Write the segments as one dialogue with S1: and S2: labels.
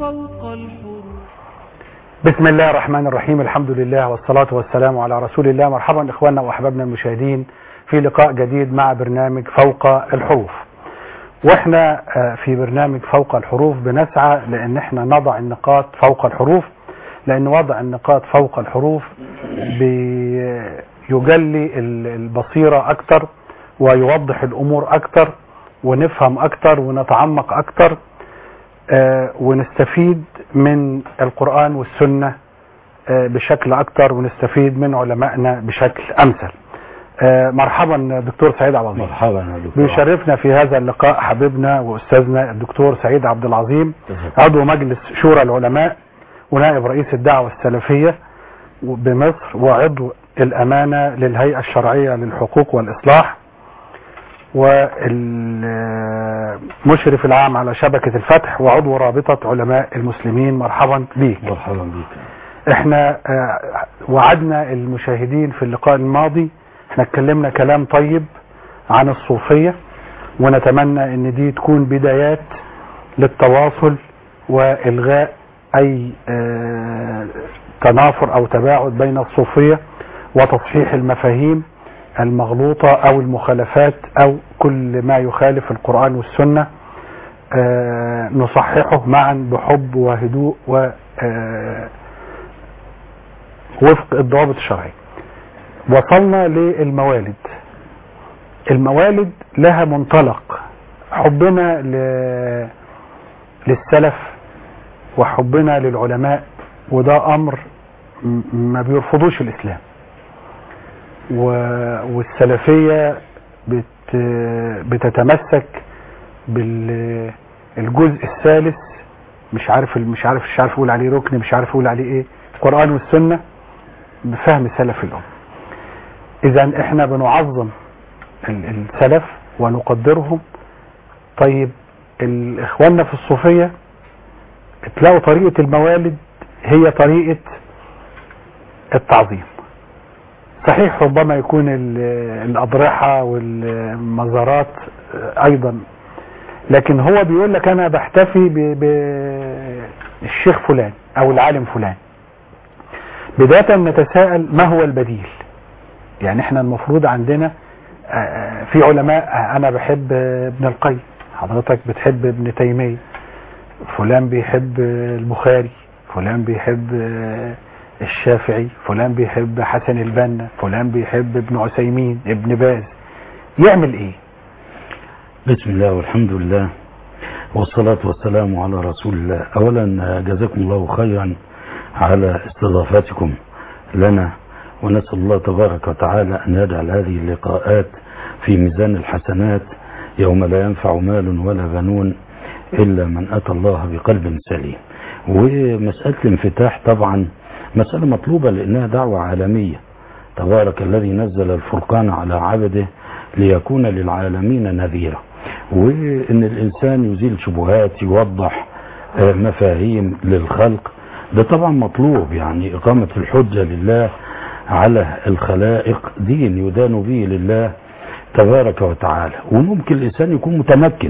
S1: فوق الحروف
S2: بسم الله الرحمن الرحيم الحمد لله والصلاة والسلام على رسول الله مرحبا إخواننا وأحبابنا المشاهدين في لقاء جديد مع برنامج فوق الحروف واحنا آه، في برنامج فوق الحروف بنسعى لان احنا نضع النقاط فوق الحروف لان وضع النقاط فوق الحروف بيجلي ال- البصيرة اكتر ويوضح الامور اكتر ونفهم اكتر ونتعمق اكتر آه، ونستفيد من القرآن والسنة آه، بشكل اكتر ونستفيد من علمائنا بشكل امثل آه، مرحبا دكتور سعيد عبد العظيم
S3: مرحبا يا دكتور
S2: بيشرفنا في هذا اللقاء حبيبنا واستاذنا الدكتور سعيد عبد العظيم عضو مجلس شورى العلماء ونائب رئيس الدعوه السلفيه بمصر وعضو الامانه للهيئه الشرعيه للحقوق والاصلاح والمشرف العام على شبكه الفتح وعضو رابطه علماء المسلمين مرحبا بيك
S3: مرحبا بك
S2: احنا آه، وعدنا المشاهدين في اللقاء الماضي احنا اتكلمنا كلام طيب عن الصوفية ونتمنى ان دي تكون بدايات للتواصل والغاء اي آه، تنافر او تباعد بين الصوفية وتصحيح المفاهيم المغلوطة او المخالفات او كل ما يخالف القرآن والسنة آه، نصححه معا بحب وهدوء و آه، وفق الضوابط الشرعية وصلنا للموالد الموالد لها منطلق حبنا ل... للسلف وحبنا للعلماء وده امر م- ما بيرفضوش الاسلام و... والسلفية بت... بتتمسك بالجزء الثالث مش عارف مش عارف مش عارف اقول عليه ركن مش عارف اقول عليه ايه القرآن والسنة بفهم سلف الأمة إذا إحنا بنعظم ال- السلف ونقدرهم طيب ال- إخواننا في الصوفية تلاقوا طريقة الموالد هي طريقة التعظيم صحيح ربما يكون ال- الأضرحة والمزارات أيضا لكن هو بيقول لك أنا بحتفي بالشيخ فلان أو العالم فلان بداية نتساءل ما هو البديل يعني احنا المفروض عندنا آه، في علماء آه، انا بحب آه، ابن القيم حضرتك بتحب ابن تيمية فلان بيحب آه، البخاري فلان بيحب آه، الشافعي فلان بيحب حسن البنا فلان بيحب ابن عثيمين ابن باز يعمل ايه
S3: بسم الله والحمد لله والصلاة والسلام على رسول الله أولا جزاكم الله خيرا على استضافتكم لنا ونسأل الله تبارك وتعالى أن يجعل هذه اللقاءات في ميزان الحسنات يوم لا ينفع مال ولا بنون إلا من أتى الله بقلب سليم ومسألة الانفتاح طبعا مسألة مطلوبة لأنها دعوة عالمية تبارك الذي نزل الفرقان على عبده ليكون للعالمين نذيرا وان الانسان يزيل شبهات يوضح آه، مفاهيم للخلق ده طبعا مطلوب يعني اقامة الحجة لله على الخلائق دين يدان به لله تبارك وتعالى وممكن الانسان يكون متمكن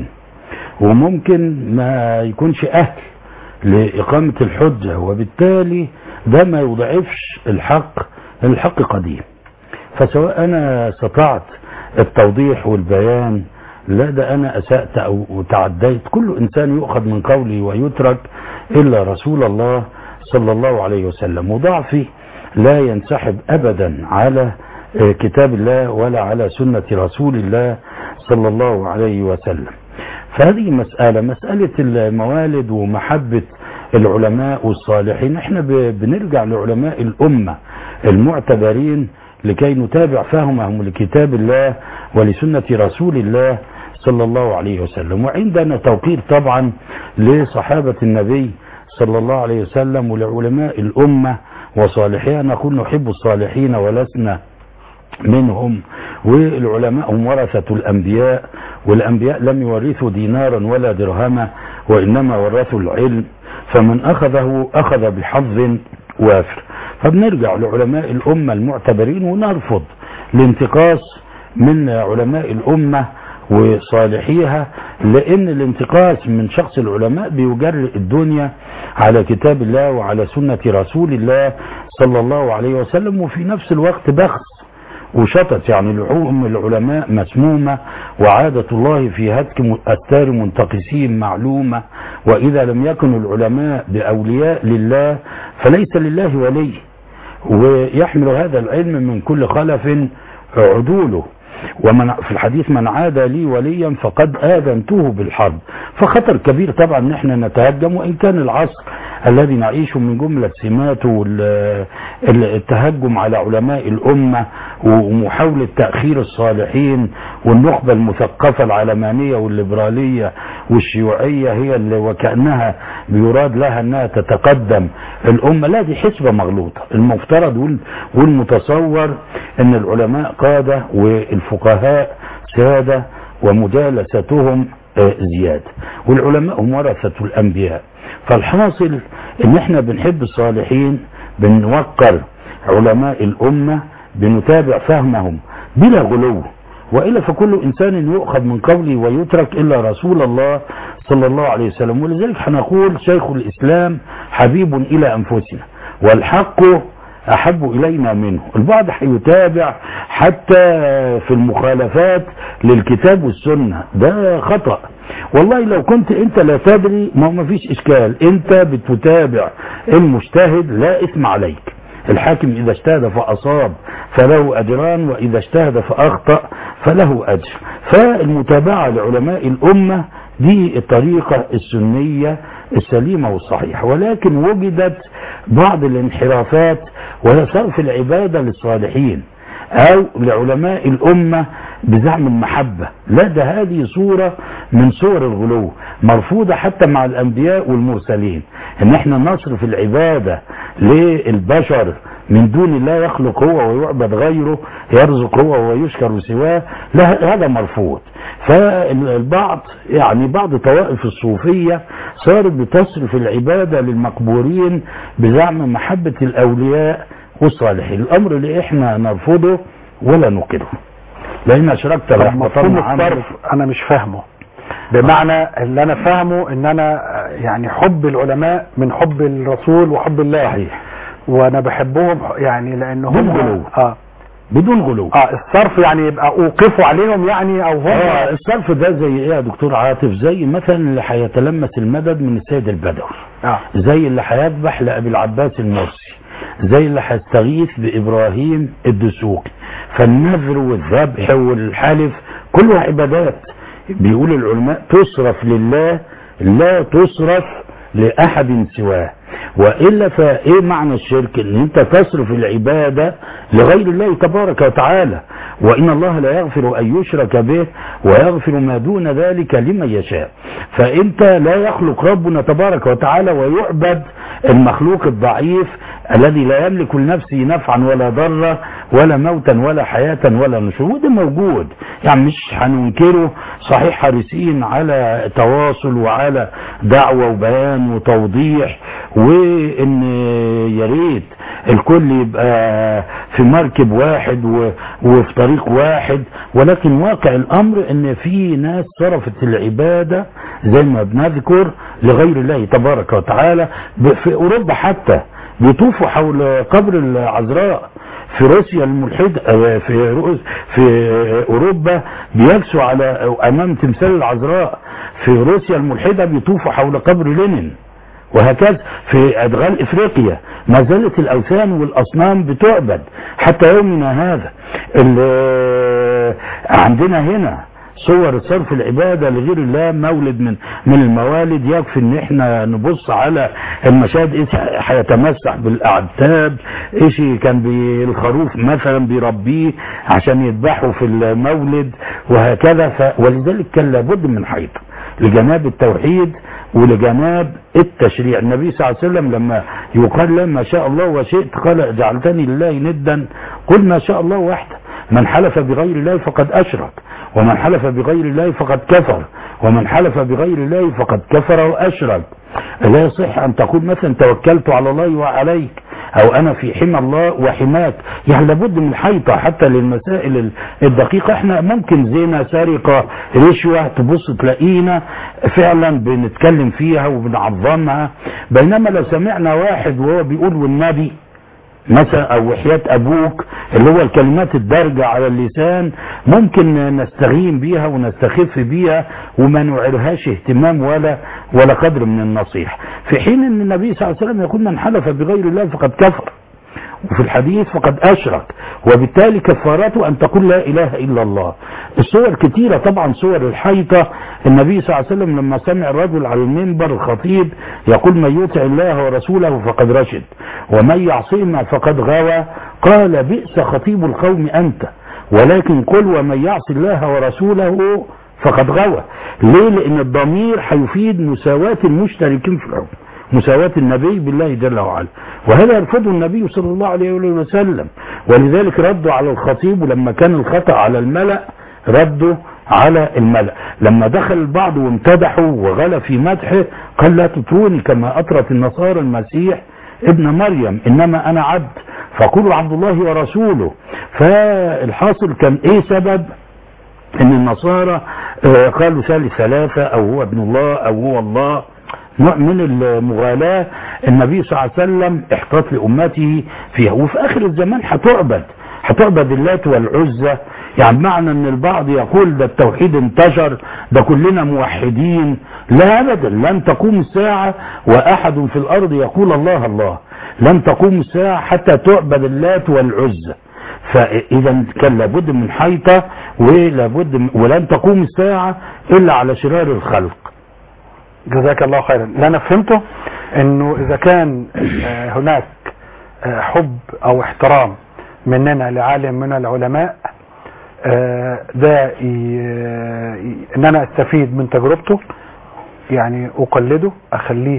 S3: وممكن ما يكونش اهل لإقامة الحجة وبالتالي ده ما يضعفش الحق الحق قديم فسواء أنا استطعت التوضيح والبيان لا ده أنا أسأت أو تعديت كل إنسان يؤخذ من قولي ويترك إلا رسول الله صلى الله عليه وسلم وضعفي لا ينسحب أبدا على آه، كتاب الله ولا على سنة رسول الله صلى الله عليه وسلم فهذه مسألة مسألة الموالد ومحبة العلماء والصالحين احنا ب- بنرجع لعلماء الأمة المعتبرين لكي نتابع فهمهم لكتاب الله ولسنة رسول الله صلى الله عليه وسلم وعندنا توقير طبعا لصحابة النبي صلى الله عليه وسلم ولعلماء الأمة وصالحيها نقول نحب الصالحين ولسنا منهم والعلماء هم ورثة الأنبياء والأنبياء لم يورثوا دينارا ولا درهما وإنما ورثوا العلم فمن أخذه أخذ بحظ وافر فبنرجع لعلماء الأمة المعتبرين ونرفض الانتقاص من علماء الأمة وصالحيها لأن الانتقاص من شخص العلماء بيجرئ الدنيا على كتاب الله وعلى سنة رسول الله صلى الله عليه وسلم وفي نفس الوقت بخس وشطت يعني لحوم العلماء مسمومة وعادة الله في هتك أستار منتقسين معلومة وإذا لم يكن العلماء بأولياء لله فليس لله ولي ويحمل هذا العلم من كل خلف عدوله ومن في الحديث من عاد لي وليا فقد آذنته بالحرب فخطر كبير طبعا ان احنا نتهجم وان كان العصر الذي نعيشه من جملة سماته التهجم على علماء الأمة ومحاولة تأخير الصالحين والنخبة المثقفة العلمانية والليبرالية والشيوعية هي اللي وكأنها بيراد لها أنها تتقدم الأمة لا دي حسبة مغلوطة المفترض والمتصور أن العلماء قادة والفقهاء سادة ومجالستهم زيادة والعلماء هم ورثة الأنبياء فالحاصل ان احنا بنحب الصالحين بنوقر علماء الامة بنتابع فهمهم بلا غلو وإلا فكل إنسان يؤخذ من قوله ويترك إلا رسول الله صلى الله عليه وسلم ولذلك هنقول شيخ الإسلام حبيب إلى أنفسنا والحق أحب إلينا منه البعض هيتابع حتى في المخالفات للكتاب والسنة ده خطأ والله لو كنت انت لا تدري ما هو ما فيش اشكال انت بتتابع المجتهد لا اسم عليك الحاكم اذا اجتهد فاصاب فله اجران واذا اجتهد فاخطأ فله اجر فالمتابعة لعلماء الامة دي الطريقة السنية السليمة والصحيحة ولكن وجدت بعض الانحرافات وهي صرف العبادة للصالحين او لعلماء الامة بزعم المحبة لا ده هذه صورة من صور الغلو مرفوضة حتى مع الانبياء والمرسلين ان احنا نصرف العبادة للبشر من دون الله يخلق هو ويعبد غيره يرزق هو ويشكر سواه لا هذا مرفوض فالبعض يعني بعض طوائف الصوفية صارت بتصرف العبادة للمقبورين بزعم محبة الاولياء والصالحين الامر اللي احنا نرفضه ولا نقره لان اشركت
S2: مفهوم الصرف انا مش فاهمه بمعنى اللي انا فاهمه ان انا يعني حب العلماء من حب الرسول وحب الله
S3: صحيح
S2: وانا بحبهم يعني لان هم
S3: بدون غلو.
S2: اه
S3: بدون غلو
S2: اه الصرف يعني يبقى اوقفوا عليهم يعني او هم
S3: اه الصرف ده زي ايه يا دكتور عاطف زي مثلا اللي هيتلمس المدد من السيد البدوي
S2: اه
S3: زي اللي هيذبح لابي العباس المرسي زي اللي هيستغيث بابراهيم الدسوقي فالنذر والذبح والحلف كلها عبادات بيقول العلماء تصرف لله لا تصرف لأحد سواه وإلا فإيه معنى الشرك ان انت تصرف العبادة لغير الله تبارك وتعالى وإن الله لا يغفر أن يشرك به ويغفر ما دون ذلك لمن يشاء فأنت لا يخلق ربنا تبارك وتعالى ويعبد المخلوق الضعيف الذي لا يملك لنفسه نفعا ولا ضرا ولا موتا ولا حياة ولا نشور وده موجود يعني مش هننكره صحيح حريصين على تواصل وعلى دعوة وبيان وتوضيح وان يا ريت الكل يبقى في مركب واحد و- وفي طريق واحد ولكن واقع الامر ان في ناس صرفت العبادة زي ما بنذكر لغير الله تبارك وتعالى ب- في اوروبا حتى بيطوفوا حول قبر العذراء في روسيا الملحدة آه، في روس في اوروبا بيجسوا على امام تمثال العذراء في روسيا الملحدة بيطوفوا حول قبر لينين وهكذا في ادغال افريقيا ما زالت الاوثان والاصنام بتعبد حتى يومنا هذا ال- عندنا هنا صور صرف العبادة لغير الله مولد من من الموالد يكفي ان احنا نبص على المشاهد ايش هيتمسح بالاعتاب ايش كان بي الخروف مثلا بيربيه عشان يذبحه في المولد وهكذا ف ولذلك كان لابد من حيط لجناب التوحيد ولجناب التشريع النبي صلى الله عليه وسلم لما يقال له ما شاء الله وشئت قال جعلتني لله ندا قل ما شاء الله وحده من حلف بغير الله فقد أشرك ومن حلف بغير الله فقد كفر ومن حلف بغير الله فقد كفر وأشرك لا يصح أن تقول مثلا توكلت على الله وعليك أو أنا في حمى الله وحماك يعني لابد من حيطة حتى للمسائل الدقيقة احنا ممكن زينة سرقة رشوة تبص تلاقينا فعلا بنتكلم فيها وبنعظمها بينما لو سمعنا واحد وهو بيقول والنبي مثلا او وحياة ابوك اللي هو الكلمات الدارجة على اللسان ممكن نستغين بيها ونستخف بيها وما نعرهاش اهتمام ولا ولا قدر من النصيحة في حين ان النبي صلى الله عليه وسلم يقول من حلف بغير الله فقد كفر وفي الحديث فقد أشرك وبالتالي كفارته أن تقول لا إله إلا الله الصور كثيرة طبعا صور الحيطة النبي صلى الله عليه وسلم لما سمع الرجل على المنبر الخطيب يقول من يطع الله ورسوله فقد رشد ومن يعصيهما فقد غوى قال بئس خطيب القوم أنت ولكن قل ومن يعص الله ورسوله فقد غوى ليه لأن الضمير هيفيد مساواة المشتركين في الحكم مساواة النبي بالله جل وعلا وهذا يرفضه النبي صلى الله عليه وسلم ولذلك ردوا على الخطيب ولما كان الخطأ على الملأ ردوا على الملأ لما دخل البعض وامتدحوا وغلى في مدحه قال لا تطروني كما أطرت النصارى المسيح ابن مريم إنما أنا عبد فقولوا عبد الله ورسوله فالحاصل كان ايه سبب ان النصارى آه، قالوا ثالث ثلاثة او هو ابن الله او هو الله نوع من المغالاة النبي صلى الله عليه وسلم احتاط لأمته فيها وفي آخر الزمان هتعبد هتعبد اللات والعزة يعني معنى ان البعض يقول ده التوحيد انتشر ده كلنا موحدين لا ابدا لن تقوم الساعة واحد في الارض يقول الله الله لن تقوم الساعة حتى تعبد اللات والعزة فاذا كان لابد من حيطة ولابد من ولن تقوم الساعة الا على شرار الخلق
S2: جزاك الله خيرا اللي انا فهمته انه اذا كان آه، هناك آه، حب او احترام مننا لعالم من العلماء آه، ده ي- ي- ان انا استفيد من تجربته يعني اقلده اخليه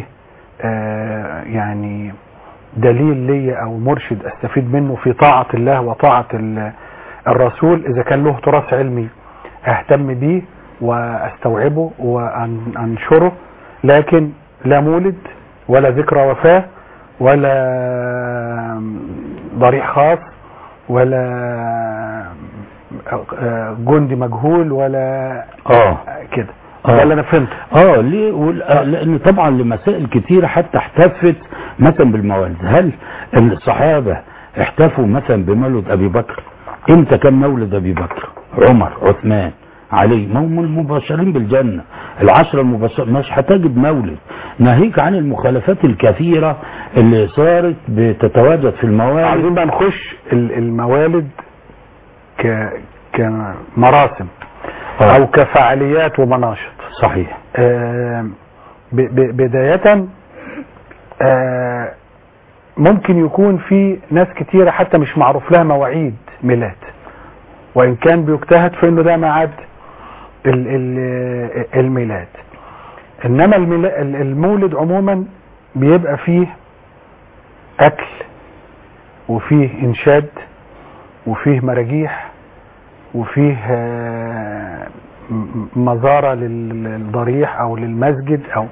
S2: آه، يعني دليل لي او مرشد استفيد منه في طاعة الله وطاعة ال- الرسول اذا كان له تراث علمي اهتم بيه واستوعبه وانشره لكن لا مولد ولا ذكرى وفاة ولا ضريح خاص ولا جندي مجهول ولا
S3: اه
S2: كده
S3: آه.
S2: ده اللي انا فهمته
S3: اه ليه وال- آه، لان طبعا لمسائل كتيرة حتى احتفت مثلا بالموالد هل الصحابة احتفوا مثلا بمولد ابي بكر امتى كان مولد ابي بكر عمر عثمان علي ما هم المبشرين بالجنة العشرة المبشر مش هتجد مولد ناهيك عن المخالفات الكثيرة اللي صارت بتتواجد في الموالد
S2: عايزين بقى نخش ال- الموالد ك كمراسم
S3: آه.
S2: او كفعاليات ومناشط
S3: صحيح
S2: آه، ب- ب- بداية آه، ممكن يكون في ناس كتيرة حتى مش معروف لها مواعيد ميلاد وإن كان بيجتهد في إنه ده ميعاد ال- ال- الميلاد إنما الميلا- ال- المولد عموما بيبقى فيه أكل وفيه إنشاد وفيه مراجيح وفيه آه، م- مزارة لل- للضريح او للمسجد او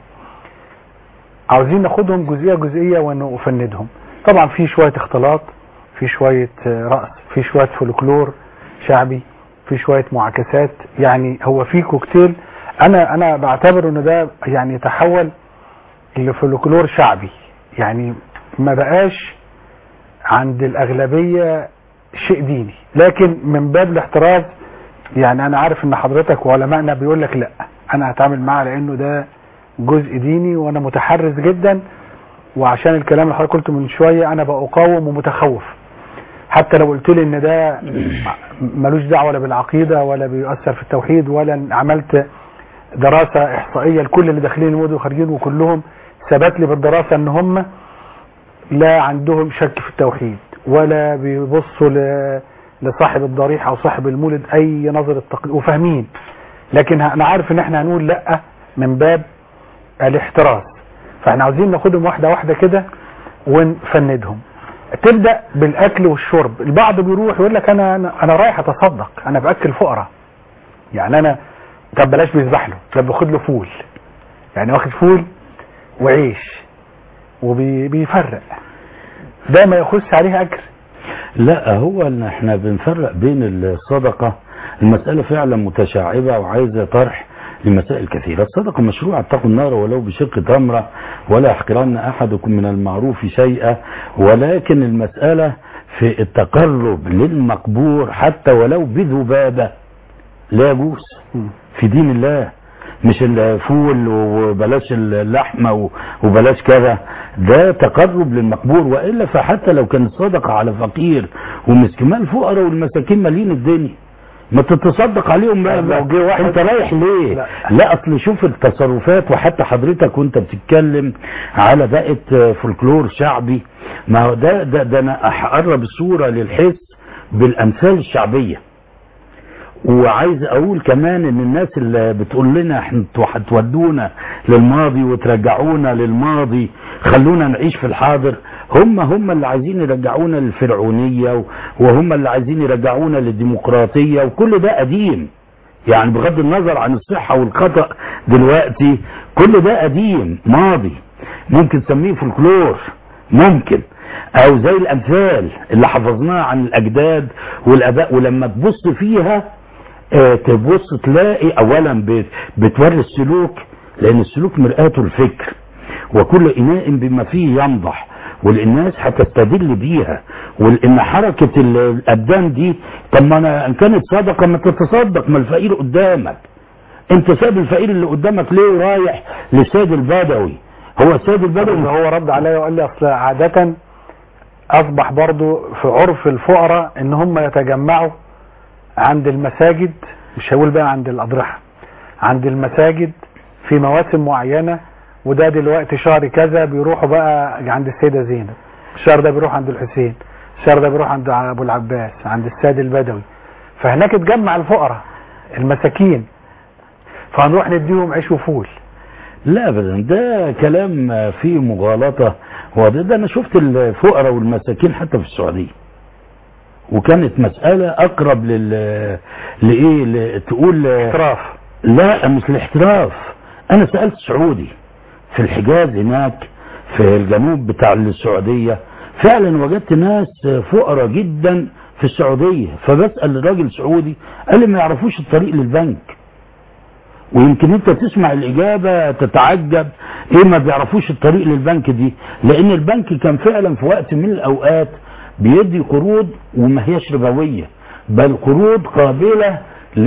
S2: عاوزين ناخدهم جزئية جزئية ونفندهم طبعا في شوية اختلاط في شوية آه، رقص في شوية فولكلور شعبي في شوية معاكسات يعني هو في كوكتيل انا انا بعتبر ان ده يعني تحول لفولكلور شعبي يعني ما بقاش عند الاغلبية شيء ديني لكن من باب الاحتراز يعني انا عارف ان حضرتك وعلمائنا بيقول لك لا انا هتعامل معاه لانه ده جزء ديني وانا متحرز جدا وعشان الكلام اللي حضرتك قلته من شويه انا بقاوم ومتخوف حتى لو قلت لي ان ده ملوش دعوه لا بالعقيده ولا بيؤثر في التوحيد ولا عملت دراسه احصائيه لكل اللي داخلين المولد وخارجين وكلهم ثبت لي بالدراسه ان هم لا عندهم شك في التوحيد ولا بيبصوا ل- لصاحب الضريح او صاحب المولد اي نظرة تقليد وفاهمين لكن ه- انا عارف ان احنا هنقول لا من باب الاحتراز فاحنا عاوزين ناخدهم واحدة واحدة كده ونفندهم تبدأ بالاكل والشرب البعض بيروح يقول لك انا انا, أنا رايح اتصدق انا باكل فقراء يعني انا طب بلاش بيذبح له طب باخد له فول يعني واخد فول وعيش وبيفرق ده ما يخش عليه اجر
S3: لا هو ان احنا بنفرق بين الصدقة المسألة فعلا متشعبة وعايزة طرح لمسائل كثيرة الصدقة مشروع اتقوا النار ولو بشق تمرة ولا يحقرن أحدكم من المعروف شيئا ولكن المسألة في التقرب للمقبور حتى ولو بذبابة لا يجوز
S2: مم.
S3: في دين الله مش الفول وبلاش اللحمة و- وبلاش كذا ده تقرب للمقبور وإلا فحتى لو كان الصدقة على فقير ومسكين ما الفقراء والمساكين مالين الدنيا ما تتصدق عليهم بقى,
S2: طب
S3: بقى.
S2: لو جه واحد-
S3: انت رايح ليه
S2: لا.
S3: لا. لا اصل شوف التصرفات وحتى حضرتك وانت بتتكلم على بقت فولكلور شعبي ما هو ده ده, ده انا هقرب الصورة للحس بالامثال الشعبية وعايز اقول كمان ان الناس اللي بتقول لنا احنا انتوا هتودونا للماضي وترجعونا للماضي خلونا نعيش في الحاضر هم هم اللي عايزين يرجعونا للفرعونية و- وهم اللي عايزين يرجعونا للديمقراطية وكل ده قديم يعني بغض النظر عن الصحة والخطأ دلوقتي كل ده قديم ماضي ممكن تسميه فولكلور ممكن او زي الامثال اللي حفظناها عن الاجداد والاباء ولما تبص فيها آه، تبص تلاقي اولا بت- بتوري السلوك لان السلوك مرآته الفكر وكل اناء بما فيه ينضح والناس هتستدل بيها وان حركة ال- الابدان دي طب ما انا ان كانت صدقة ما تتصدق ما الفقير قدامك انت ساب الفقير اللي قدامك ليه ورايح لسيد البدوي هو السيد البدوي
S2: اللي هو رد عليا وقال لي اصل عادة اصبح برضو في عرف الفقراء ان هم يتجمعوا عند المساجد مش هقول بقى عند الاضرحة عند المساجد في مواسم معينة وده دلوقتي شهر كذا بيروحوا بقى عند السيدة زينب الشهر ده بيروح عند الحسين الشهر ده بيروح عند ابو العباس عند السيد البدوي فهناك اتجمع الفقراء المساكين فهنروح نديهم عيش وفول
S3: لا ابدا ده كلام فيه مغالطة وده ده انا شفت الفقراء والمساكين حتى في السعودية وكانت مسألة اقرب لل لايه ل- تقول
S2: احتراف
S3: لا مش الاحتراف انا سألت سعودي في الحجاز هناك في الجنوب بتاع السعودية فعلا وجدت ناس فقراء جدا في السعودية فبسأل الراجل سعودي قال لي ما يعرفوش الطريق للبنك ويمكن انت تسمع الاجابة تتعجب ايه ما بيعرفوش الطريق للبنك دي لان البنك كان فعلا في وقت من الاوقات بيدي قروض وما هيش ربوية بل قروض قابلة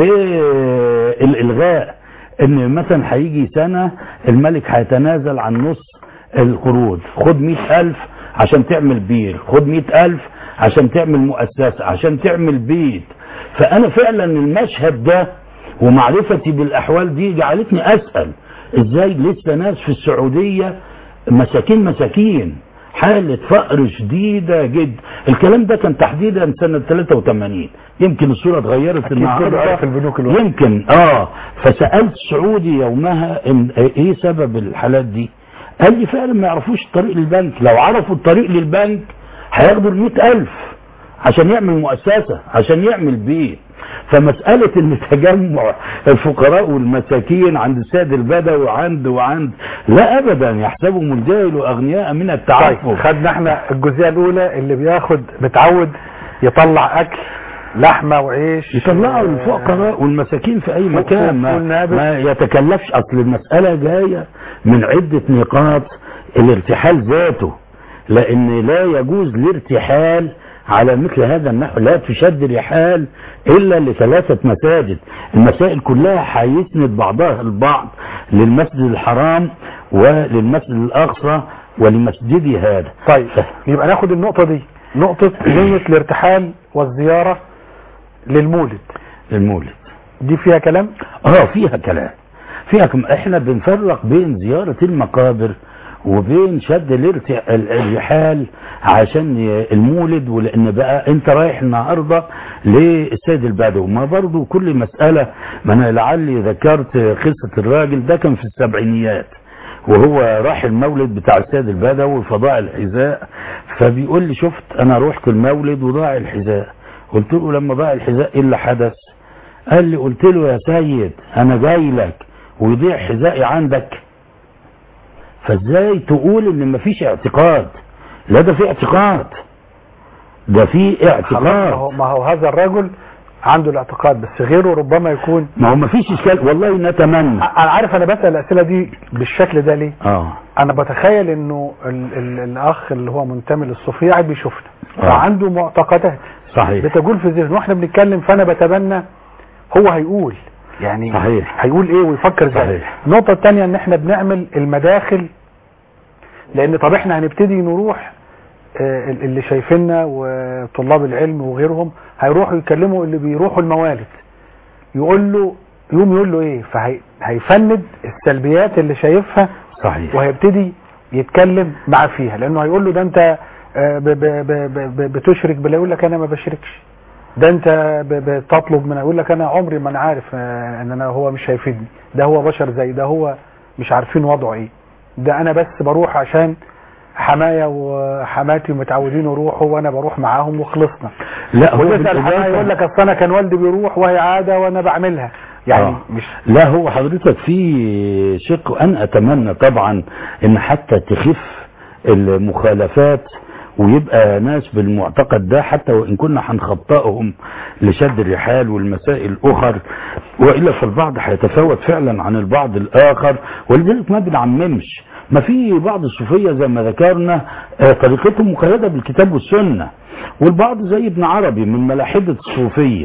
S3: للالغاء ان مثلا هيجي سنة الملك هيتنازل عن نص القروض خد مئة الف عشان تعمل بير خد مئة الف عشان تعمل مؤسسة عشان تعمل بيت فانا فعلا المشهد ده ومعرفتي بالاحوال دي جعلتني اسأل ازاي لسه ناس في السعودية مساكين مساكين حالة فقر شديدة جدا الكلام ده كان تحديدا سنة 83 يمكن الصورة اتغيرت
S2: أكيد كله
S3: النهاردة
S2: عارف البنوك الوقت.
S3: يمكن اه فسألت سعودي يومها إن ايه سبب الحالات دي قال لي فعلا ما يعرفوش الطريق للبنك لو عرفوا الطريق للبنك هياخدوا المئة ألف عشان يعمل مؤسسة عشان يعمل بيت فمسألة ان تجمع الفقراء والمساكين عند السيد البدوي وعند وعند لا ابدا يحسبهم الجاهل اغنياء من
S2: طيب
S3: التعفف
S2: خدنا احنا الجزئيه الاولى اللي بياخد متعود يطلع اكل لحمه وعيش
S3: يطلعوا
S2: آه،
S3: الفقراء والمساكين في اي
S2: فوق-
S3: مكان
S2: فوق
S3: ما,
S2: النابت.
S3: ما يتكلفش اصل المسألة جاية من عدة نقاط الارتحال ذاته لان لا يجوز الارتحال على مثل هذا النحو لا تشد رحال الا لثلاثة مساجد المسائل كلها هيسند بعضها البعض للمسجد الحرام وللمسجد الاقصى ولمسجدي هذا
S2: طيب يبقى ناخد النقطه دي نقطه نيه الارتحال والزياره للمولد
S3: المولد
S2: دي فيها كلام
S3: اه فيها كلام فيها كم احنا بنفرق بين زيارة المقابر وبين شد الارت- ال- الرحال عشان ي- المولد ولان بقى انت رايح النهارده للسيد البدوي ما برضو كل مسألة ما انا لعلي ذكرت قصة الراجل ده كان في السبعينيات وهو راح المولد بتاع السيد البدوي فضاع الحذاء فبيقول لي شفت انا رحت المولد وضاع الحذاء قلت له لما ضاع الحذاء ايه اللي حدث قال لي قلت له يا سيد انا جاي لك ويضيع حذائي عندك فازاي تقول ان مفيش اعتقاد لا ده في اعتقاد ده في
S2: خلاص ما هو,
S3: اعتقاد
S2: ما هو هذا الرجل عنده الاعتقاد بس غيره ربما يكون
S3: ما هو ما فيش اشكال والله نتمنى
S2: انا عارف انا بسال الاسئله دي بالشكل ده ليه
S3: اه
S2: انا بتخيل انه ال ال الاخ اللي هو منتمي للصوفيه قاعد بيشوفنا
S3: آه.
S2: فعنده معتقدات
S3: صحيح
S2: بتجول في ذهنه واحنا بنتكلم فانا بتبنى هو هيقول يعني
S3: صحيح.
S2: هيقول ايه ويفكر ازاي
S3: صحيح.
S2: النقطه الثانيه ان احنا بنعمل المداخل لان طب احنا هنبتدي نروح آه، اللي شايفيننا وطلاب العلم وغيرهم هيروحوا يكلموا اللي بيروحوا الموالد يقول له يوم يقول له ايه فهيفند السلبيات اللي شايفها
S3: صحيح
S2: وهيبتدي يتكلم معاه فيها لانه هيقول له ده انت آه، ب- ب- ب- ب- بتشرك بالله يقول لك انا ما بشركش ده انت ب- بتطلب من يقول لك انا عمري ما انا عارف آه، ان انا هو مش هيفيدني ده هو بشر زي ده هو مش عارفين وضعه ايه ده انا بس بروح عشان حماية وحماتي متعودين يروحوا وانا بروح معاهم وخلصنا
S3: لا هو
S2: وتسال
S3: بالإضافة-
S2: حماية يقول لك اصل انا كان والدي بيروح وهي عاده وانا بعملها يعني
S3: آه.
S2: مش
S3: لا هو حضرتك في شق انا اتمنى طبعا ان حتى تخف المخالفات ويبقى ناس بالمعتقد ده حتى وان كنا هنخطئهم لشد الرحال والمسائل الاخر والا فالبعض هيتفاوت فعلا عن البعض الاخر ولذلك ما بنعممش ما في بعض الصوفيه زي ما ذكرنا آه، طريقتهم مقيده بالكتاب والسنه والبعض زي ابن عربي من ملاحده الصوفيه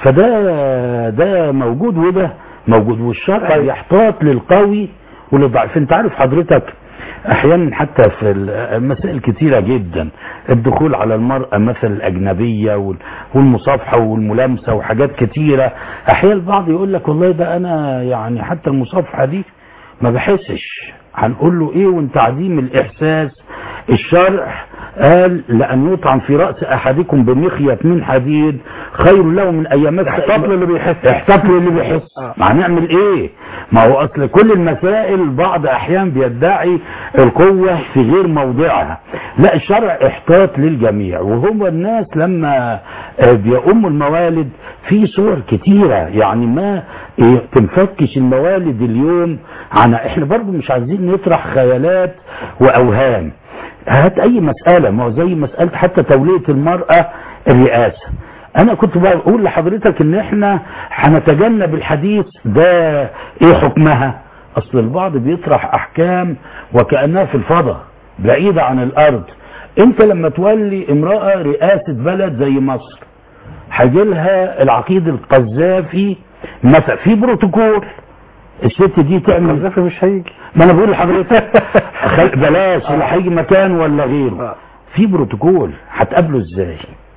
S3: فده ده موجود وده موجود والشرع
S2: طيب.
S3: يحتاط للقوي وللضعيف انت عارف حضرتك احيانا حتى في المسائل كتيره جدا الدخول على المراه مثلا الاجنبيه وال- والمصافحه والملامسه وحاجات كتيره احيانا البعض يقول لك والله ده انا يعني حتى المصافحه دي ما بحسش هنقول له ايه وانت عديم الاحساس الشرع قال لان يطعن في راس احدكم بمخيط من حديد خير له من ان يمس
S2: احتاط للي بيحس
S3: احتفل اللي بيحس
S2: آه.
S3: ما هنعمل ايه ما هو اصل كل المسائل بعض احيان بيدعي القوة في غير موضعها لا الشرع احتاط للجميع وهو الناس لما آه، بيقوموا الموالد في صور كتيرة يعني ما إيه، تنفكش الموالد اليوم عن احنا برضو مش عايزين نطرح خيالات واوهام هات اي مسألة ما هو زي مسألة حتى تولية المرأة الرئاسة انا كنت بقول لحضرتك ان احنا هنتجنب الحديث ده ايه حكمها اصل البعض بيطرح احكام وكأنها في الفضاء بعيدة عن الارض انت لما تولي امرأة رئاسة بلد زي مصر هيجي لها العقيد القذافي مثلا في بروتوكول الست دي تعمل
S2: القذافي مش هيجي
S3: ما انا بقول لحضرتك خل- بلاش لا هيجي مكان ولا غيره
S2: آه.
S3: في بروتوكول هتقابله ازاي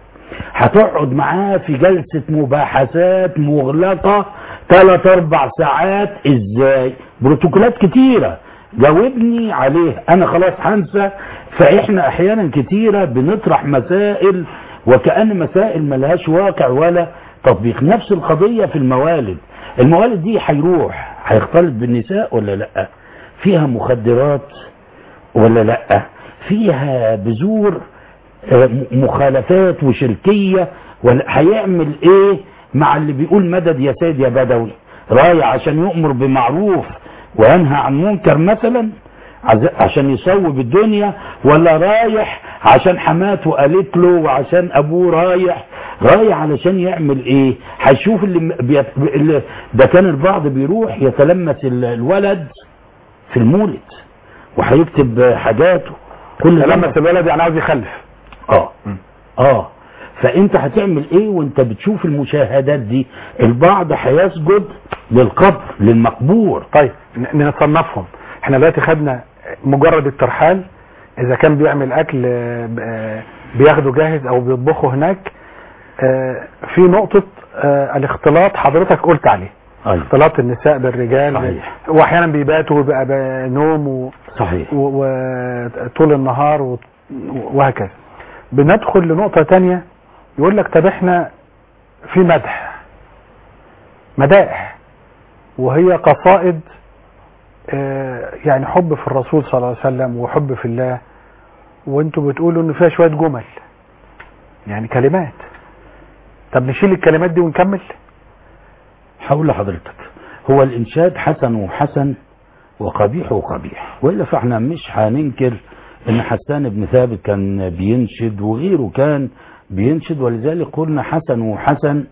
S3: هتقعد معاه في جلسة مباحثات مغلقة ثلاث اربع ساعات ازاي بروتوكولات كتيرة جاوبني عليه انا خلاص هنسى فاحنا احيانا كتيرة بنطرح مسائل وكأن مسائل ملهاش واقع ولا تطبيق نفس القضية في الموالد الموالد دي هيروح هيختلط بالنساء ولا لا فيها مخدرات ولا لا فيها بذور آه، م- مخالفات وشركية ولا هيعمل ايه مع اللي بيقول مدد يا سيد يا بدوي رايح عشان يؤمر بمعروف وينهى عن منكر مثلا عز- عشان يصوب الدنيا ولا رايح عشان حماته قالت له وعشان ابوه رايح رايح علشان يعمل ايه هيشوف اللي, م- بيت... اللي ده كان البعض بيروح يتلمس ال- الولد في المولد وهيكتب حاجاته كل ده
S2: لما الولد يعني عاوز يخلف
S3: اه اه فانت هتعمل ايه وانت بتشوف المشاهدات دي البعض هيسجد للقبر للمقبور
S2: طيب ن- نصنفهم احنا دلوقتي خدنا مجرد الترحال اذا كان بيعمل اكل آه، ب- آه، بياخده جاهز او بيطبخه هناك آه، في نقطة آه، الاختلاط حضرتك قلت عليه
S3: ايوه
S2: اختلاط النساء بالرجال
S3: صحيح.
S2: واحيانا بيباتوا ويبقى ب- نوم و-
S3: صحيح
S2: و- وطول النهار و- وهكذا بندخل لنقطة تانية يقول لك طب احنا في مدح مدائح وهي قصائد آه، يعني حب في الرسول صلى الله عليه وسلم وحب في الله وانتوا بتقولوا ان فيها شوية جمل يعني كلمات طب نشيل الكلمات دي ونكمل
S3: حول حضرتك هو الانشاد حسن وحسن وقبيح وقبيح والا فاحنا مش هننكر ان حسان بن ثابت كان بينشد وغيره كان بينشد ولذلك قلنا حسن وحسن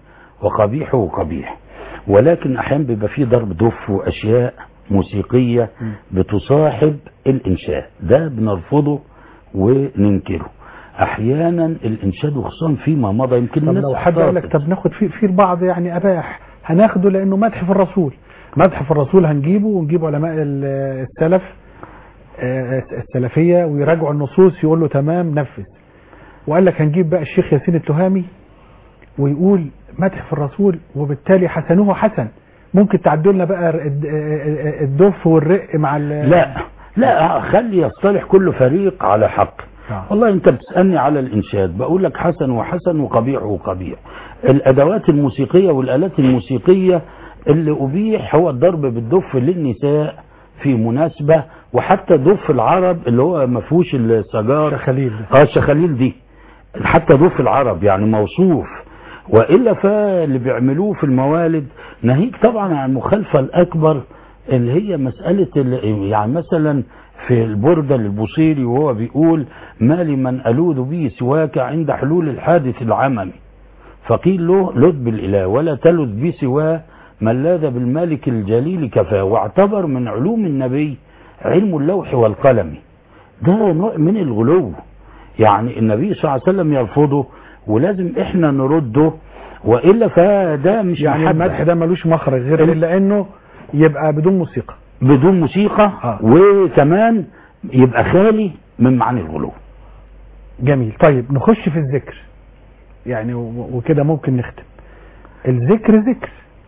S3: وقبيحه قبيح ولكن احيانا بيبقى فيه ضرب دف واشياء موسيقيه بتصاحب الانشاد ده بنرفضه وننكره احيانا الانشاد وخصوصا فيما مضى يمكن
S2: طب
S3: الناس
S2: لو حد قال لك
S3: احتاطت.
S2: طب ناخد في في البعض يعني اباح هناخده لانه مدح في الرسول مدح في الرسول هنجيبه ونجيب علماء ال- السلف آه، السلفيه ويراجعوا النصوص يقول له تمام نفذ وقال لك هنجيب بقى الشيخ ياسين التهامي ويقول مدح في الرسول وبالتالي حسنه حسن ممكن تعدوا لنا بقى الد- الدف والرق مع ال-
S3: لا لا خلي يصطلح كل فريق على حق
S2: آه.
S3: والله انت بتسالني على الانشاد بقول لك حسن وحسن وقبيح وقبيح الادوات الموسيقيه والالات الموسيقيه اللي ابيح هو الضرب بالدف للنساء في مناسبه وحتى دف العرب اللي هو ما فيهوش السجار
S2: شخاليل ده.
S3: اه الشخاليل دي حتى دف العرب يعني موصوف والا فاللي بيعملوه في الموالد ناهيك طبعا عن المخالفه الاكبر اللي هي مساله ال- يعني مثلا في البرده للبوصيري وهو بيقول ما لمن الوذ به سواك عند حلول الحادث العممي فقيل له لذ بالاله ولا تلذ بي سواه من لاذ بالمالك الجليل كفاه واعتبر من علوم النبي علم اللوح والقلم ده نوع من الغلو يعني النبي صلى الله عليه وسلم يرفضه ولازم احنا نرده والا فده مش
S2: يعني
S3: محبة.
S2: المدح ده ملوش مخرج غير الا انه يبقى بدون موسيقى
S3: بدون موسيقى
S2: آه.
S3: وكمان يبقى خالي من معاني الغلو
S2: جميل طيب نخش في الذكر يعني و- وكده ممكن نختم الذكر ذكر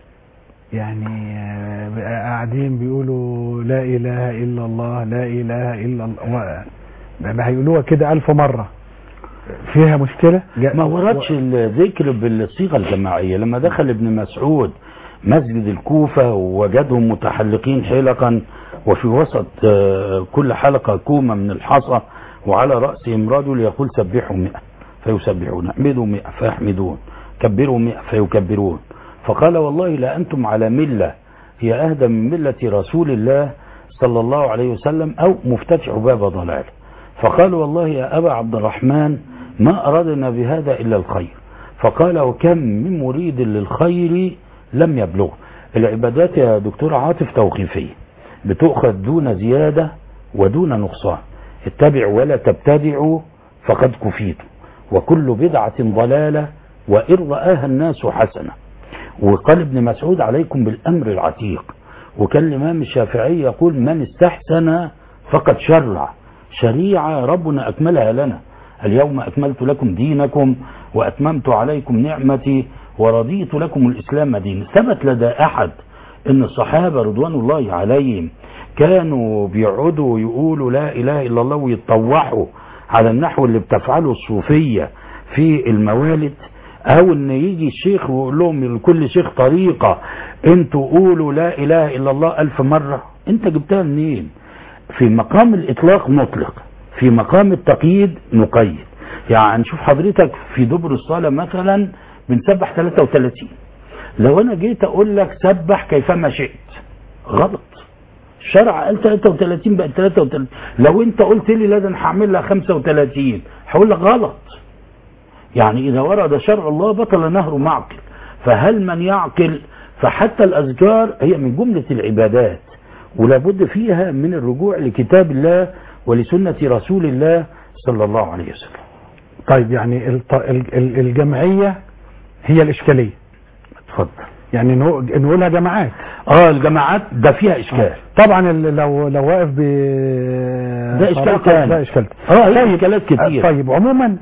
S2: يعني آه، بقى قاعدين بيقولوا لا اله الا الله لا اله الا الله و- بقى هيقولوها كده ألف مرة فيها مشكلة جا-
S3: ما وردش الذكر بالصيغه الجماعيه لما دخل ابن مسعود مسجد الكوفه ووجدهم متحلقين حلقا وفي وسط آه، كل حلقه كومه من الحصى وعلى راسهم رجل يقول سبحوا مئة فيسبحون احمدوا مئة فيحمدون كبروا مئة فيكبرون فقال والله لا انتم على مله هي اهدى من مله رسول الله صلى الله عليه وسلم او مفتتح باب ضلال فقال والله يا أبا عبد الرحمن ما أردنا بهذا إلا الخير فقال وكم من مريد للخير لم يبلغ العبادات يا دكتور عاطف توقيفية بتؤخذ دون زيادة ودون نقصان اتبعوا ولا تبتدعوا فقد كفيتم وكل بدعة ضلالة وإن رآها الناس حسنة وقال ابن مسعود عليكم بالأمر العتيق وكان الإمام الشافعي يقول من استحسن فقد شرع شريعة ربنا أكملها لنا اليوم أكملت لكم دينكم وأتممت عليكم نعمتي ورضيت لكم الإسلام دينا ثبت لدى أحد أن الصحابة رضوان الله عليهم كانوا بيقعدوا يقولوا لا إله إلا الله ويتطوعوا على النحو اللي بتفعله الصوفية في الموالد او ان يجي الشيخ ويقول لهم لكل شيخ طريقة انتوا قولوا لا اله الا الله الف مرة انت جبتها منين في مقام الاطلاق نطلق في مقام التقييد نقيد يعني شوف حضرتك في دبر الصلاة مثلا بنسبح 33 لو انا جيت اقول لك سبح كيفما شئت غلط الشرع قال 33 بقت 33 لو انت قلت لي لازم هعمل لها 35 هقول لك غلط يعني إذا ورد شرع الله بطل نهر معقل فهل من يعقل فحتى الأذكار هي من جملة العبادات ولابد فيها من الرجوع لكتاب الله ولسنة رسول الله صلى الله عليه وسلم
S2: طيب يعني الط- ال- ال- الجمعية هي الإشكالية
S3: اتفضل
S2: يعني نو- نقولها جماعات
S3: اه الجماعات ده فيها اشكال
S2: طبعا ال- لو لو واقف ب
S3: ده إشكال
S2: طريقة-
S3: تاني.
S2: ده اشكال
S3: اه هي اشكالات كتير
S2: طيب عموما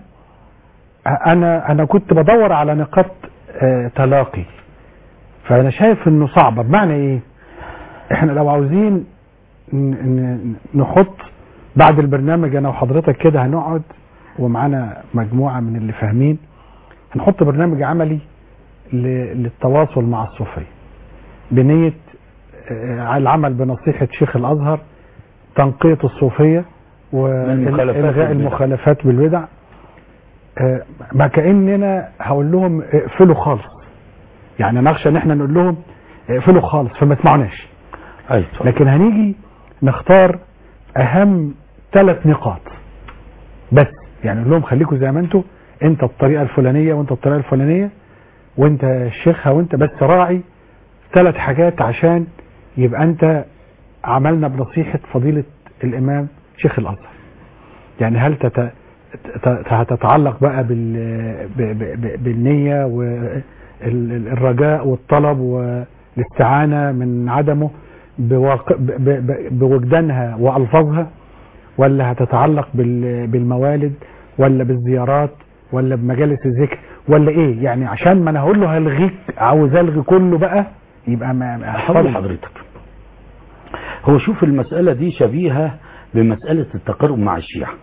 S2: انا انا كنت بدور على نقاط آه، تلاقي فانا شايف انه صعبه بمعنى ايه احنا لو عاوزين ن- ن- نحط بعد البرنامج انا وحضرتك كده هنقعد ومعانا مجموعه من اللي فاهمين هنحط برنامج عملي ل- للتواصل مع الصوفيه بنيه آه، على العمل بنصيحه شيخ الازهر تنقيه الصوفيه
S3: المخالفات
S2: والغاء
S3: بالبدع.
S2: المخالفات بالبدع آه، ما كاننا هقول لهم اقفلوا خالص يعني نخشى ان احنا نقول لهم اقفلوا خالص فما تسمعوناش
S3: ايوه اتفضل.
S2: لكن هنيجي نختار اهم ثلاث نقاط بس يعني نقول لهم خليكم زي ما انتم انت الطريقه الفلانيه وانت الطريقه الفلانيه وانت شيخها وانت بس راعي ثلاث حاجات عشان يبقى انت عملنا بنصيحة فضيلة الامام شيخ الازهر يعني هل تت... ت- هتتعلق بقى بال... ب... ب... ب... بالنية والرجاء والطلب والاستعانة من عدمه بواق... ب... ب... ب... بوجدانها والفاظها ولا هتتعلق بال... بالموالد ولا بالزيارات ولا بمجالس الذكر ولا ايه يعني عشان ما انا هقول له هلغيك عاوز الغي كله بقى يبقى ما ما-
S3: هقول لحضرتك هو شوف المسألة دي شبيهة بمسألة التقارب مع الشيعة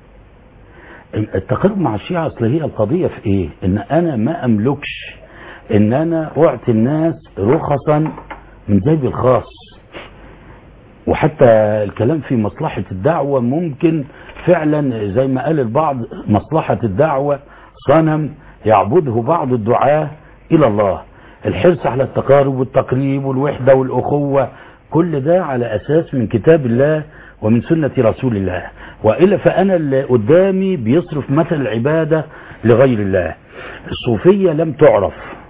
S3: التقارب مع الشيعة اصل هي القضية في ايه ان انا ما املكش ان انا اعطي الناس رخصا من جيبي الخاص وحتى الكلام في مصلحة الدعوة ممكن فعلا زي ما قال البعض مصلحة الدعوة صنم يعبده بعض الدعاة إلى الله الحرص على التقارب والتقريب والوحدة والأخوة كل ده على أساس من كتاب الله ومن سنة رسول الله وإلا فأنا اللي قدامي بيصرف مثل العبادة لغير الله الصوفية لم تعرف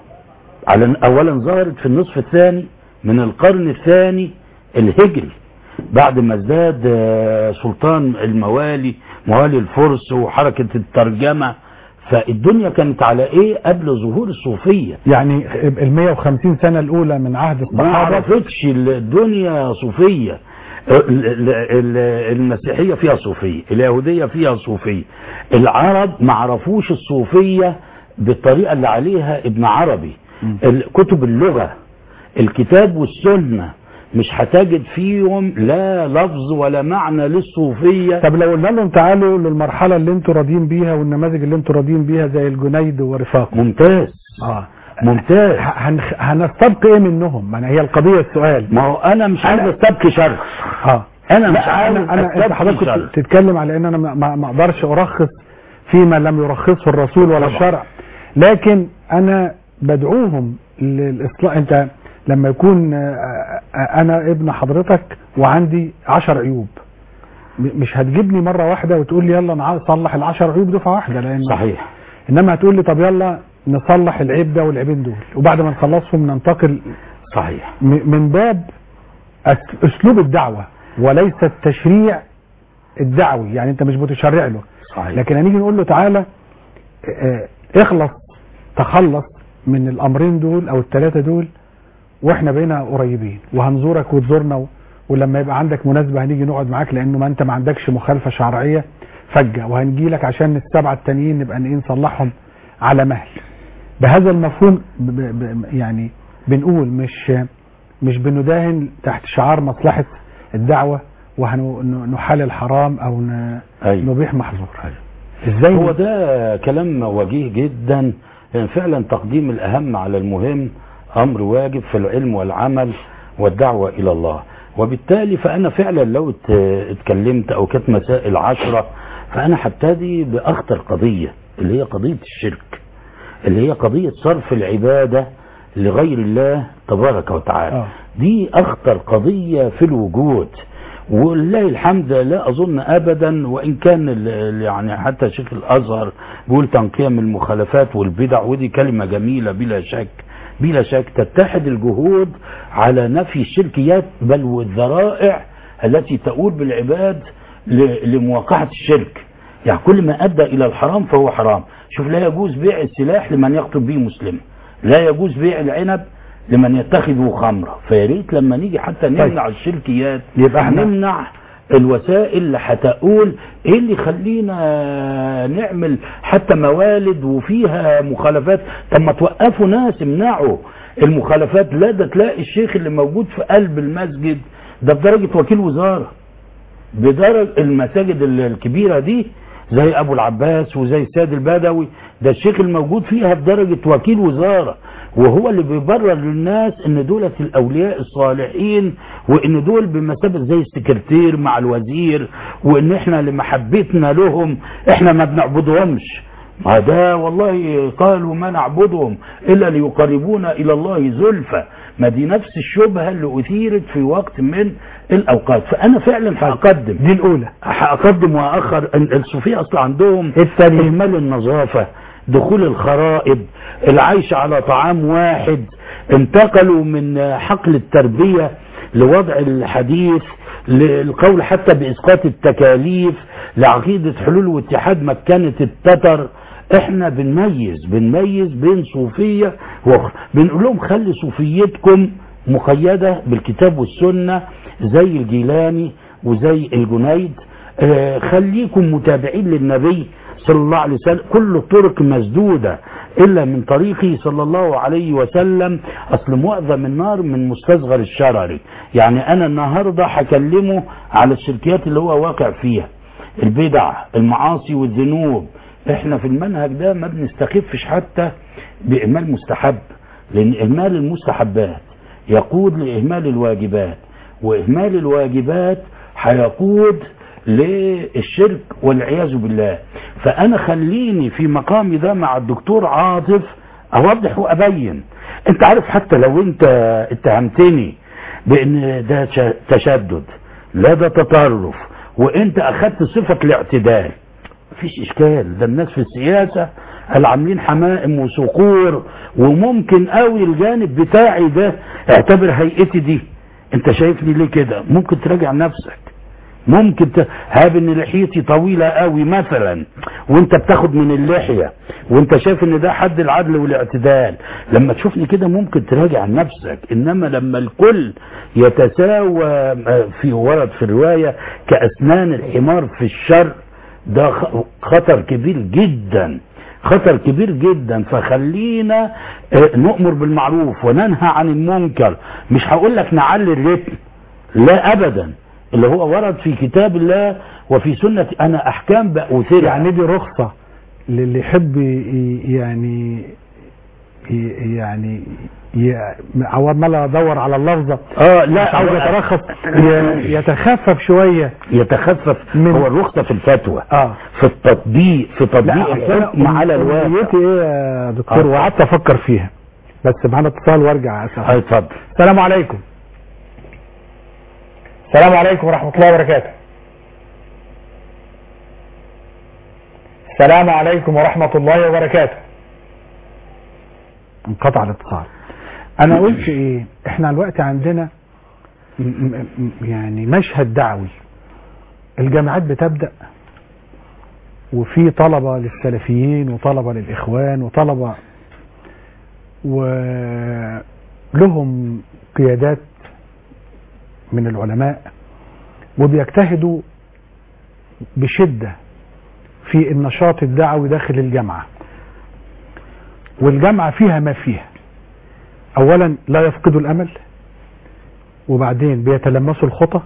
S3: على أولا ظهرت في النصف الثاني من القرن الثاني الهجري بعد ما ازداد آه، سلطان الموالي موالي الفرس وحركة الترجمة فالدنيا كانت على ايه قبل ظهور الصوفية
S2: يعني ال 150 سنة الأولى من عهد
S3: ما
S2: الصحابة
S3: عرفتش الدنيا صوفية ال- ال- ال- المسيحية فيها صوفية اليهودية فيها صوفية العرب ما عرفوش الصوفية بالطريقة اللي عليها ابن عربي
S2: مم.
S3: ال- كتب اللغة الكتاب والسنة مش هتجد فيهم لا لفظ ولا معنى للصوفية
S2: طب لو قلنا لهم تعالوا للمرحلة اللي انتوا راضيين بيها والنماذج اللي انتوا راضيين بيها زي الجنيد ورفاقه
S3: ممتاز
S2: اه
S3: ممتاز
S2: ه- هنخ- هنستبق ايه منهم ما أنا هي القضية السؤال
S3: ما هو انا مش عايز استبكي شرح
S2: اه
S3: انا مش
S2: لا
S3: عايز
S2: انا انا انت
S3: استبكي
S2: حضرتك
S3: شرح
S2: كنت تتكلم على ان انا ما- ما ما اقدرش ارخص فيما لم يرخصه الرسول ولا
S3: طبعا.
S2: الشرع لكن انا بدعوهم للاصلاح انت لما يكون آه، آه، انا ابن حضرتك وعندي عشر عيوب م- مش هتجيبني مرة واحدة وتقول لي يلا نع- نصلح العشر عيوب دفعة واحدة لان
S3: صحيح
S2: انما هتقول لي طب يلا نصلح العيب ده والعيبين دول وبعد ما نخلصهم ننتقل
S3: صحيح
S2: م- من باب أس- اسلوب الدعوة وليس التشريع الدعوي يعني انت مش بتشرع له
S3: صحيح
S2: لكن هنيجي نقول له تعالى اه، اخلص تخلص من الامرين دول او الثلاثه دول واحنا بقينا قريبين وهنزورك وتزورنا و- ولما يبقى عندك مناسبه هنيجي نقعد معاك لانه ما انت ما عندكش مخالفه شرعيه فجه وهنجي لك عشان السبعه التانيين نبقى ن- نصلحهم على مهل بهذا المفهوم ب ب ب يعني بنقول مش مش بنداهن تحت شعار مصلحه الدعوه وهنحل الحرام او ن-
S3: أيوة.
S2: نبيح محظور ازاي
S3: هو ده كلام وجيه جدا يعني فعلا تقديم الأهم على المهم أمر واجب في العلم والعمل والدعوة إلى الله وبالتالي فأنا فعلا لو ات- اتكلمت أو كانت مسائل عشرة فأنا هبتدي بأخطر قضية اللي هي قضية الشرك اللي هي قضية صرف العبادة لغير الله تبارك وتعالى
S2: آه.
S3: دي أخطر قضية في الوجود ولله الحمد لا أظن أبدا وإن كان ال- ال- يعني حتى شيخ الأزهر بيقول تنقية من المخالفات والبدع ودي كلمة جميلة بلا شك بلا شك تتحد الجهود على نفي الشركيات بل والذرائع التي تؤول بالعباد ل- لمواقعة الشرك يعني كل ما أدى إلى الحرام فهو حرام شوف لا يجوز بيع السلاح لمن يقتل به مسلم لا يجوز بيع العنب لمن يتخذه خمرة فيا ريت لما نيجي حتى نمنع الشركيات
S2: يبقى احنا-
S3: نمنع الوسائل اللي هتقول ايه اللي يخلينا نعمل حتى موالد وفيها مخالفات طب ما توقفوا ناس امنعوا المخالفات لا ده تلاقي الشيخ اللي موجود في قلب المسجد ده بدرجة وكيل وزارة بدرجة المساجد ال- الكبيرة دي زي ابو العباس وزي السيد البدوي ده الشيخ الموجود فيها بدرجة وكيل وزارة وهو اللي بيبرر للناس ان دولة الاولياء الصالحين وان دول بمثابة زي السكرتير مع الوزير وان احنا لمحبتنا لهم احنا ما بنعبدهمش ما ده والله قالوا ما نعبدهم الا ليقربونا الى الله زلفى ما دي نفس الشبهة اللي اثيرت في وقت من الاوقات فانا فعلا هقدم
S2: دي الاولى
S3: هقدم واخر ال- الصوفيه اصلا عندهم
S2: الثانية.
S3: اهمال النظافه دخول الخرائب العيش على طعام واحد انتقلوا من حقل التربية لوضع الحديث للقول حتى بإسقاط التكاليف لعقيدة حلول واتحاد مكانة التتر احنا بنميز بنميز بين صوفية واخرى بنقول لهم خلي صوفيتكم مقيدة بالكتاب والسنة زي الجيلاني وزي الجنيد آه خليكم متابعين للنبي صلى الله عليه وسلم كل الطرق مسدودة إلا من طريقه صلى الله عليه وسلم أصل معظم النار من مستصغر الشرري يعني أنا النهاردة هكلمه على الشركيات اللي هو واقع فيها البدع المعاصي والذنوب احنا في المنهج ده ما بنستخفش حتى بإهمال مستحب لأن إهمال المستحبات يقود لإهمال الواجبات وإهمال الواجبات هيقود للشرك والعياذ بالله فأنا خليني في مقامي ده مع الدكتور عاطف أوضح وأبين أنت عارف حتى لو أنت اتهمتني بأن ده تشدد لا ده تطرف وأنت أخذت صفة الاعتدال مفيش إشكال ده الناس في السياسة اللي عاملين حمائم وصقور وممكن قوي الجانب بتاعي ده اعتبر هيئتي دي انت شايفني ليه كده ممكن تراجع نفسك ممكن ت... هاب ان لحيتي طويلة قوي مثلا وانت بتاخد من اللحية وانت شايف ان ده حد العدل والاعتدال لما تشوفني كده ممكن تراجع نفسك انما لما الكل يتساوى في ورد في الرواية كأسنان الحمار في الشر ده خطر كبير جدا خطر كبير جدا فخلينا نؤمر بالمعروف وننهى عن المنكر مش هقول لك نعلي الرتم لا ابدا اللي هو ورد في كتاب الله وفي سنة انا احكام بأوثرها
S2: يعني دي رخصة للي يحب يعني يعني عمال ادور على اللفظه
S3: اه لا
S2: عاوز يترخص يتخفف شويه
S3: يتخفف
S2: من-
S3: هو الرخصة في الفتوى
S2: اه
S3: في التطبيق في تطبيق الحكم على الواقع
S2: نيتي ايه يا دكتور
S3: آه.
S2: وقعدت افكر فيها بس معانا اتصال وارجع اسال
S3: اه اتفضل
S2: السلام عليكم السلام عليكم ورحمة الله وبركاته السلام عليكم ورحمة الله وبركاته انقطع الاتصال انا قلت ايه احنا الوقت عندنا م- م- م- يعني مشهد دعوي الجامعات بتبدأ وفي طلبة للسلفيين وطلبة للإخوان وطلبة ولهم قيادات من العلماء وبيجتهدوا بشدة في النشاط الدعوي داخل الجامعة والجامعة فيها ما فيها أولا لا يفقدوا الأمل وبعدين بيتلمسوا الخطى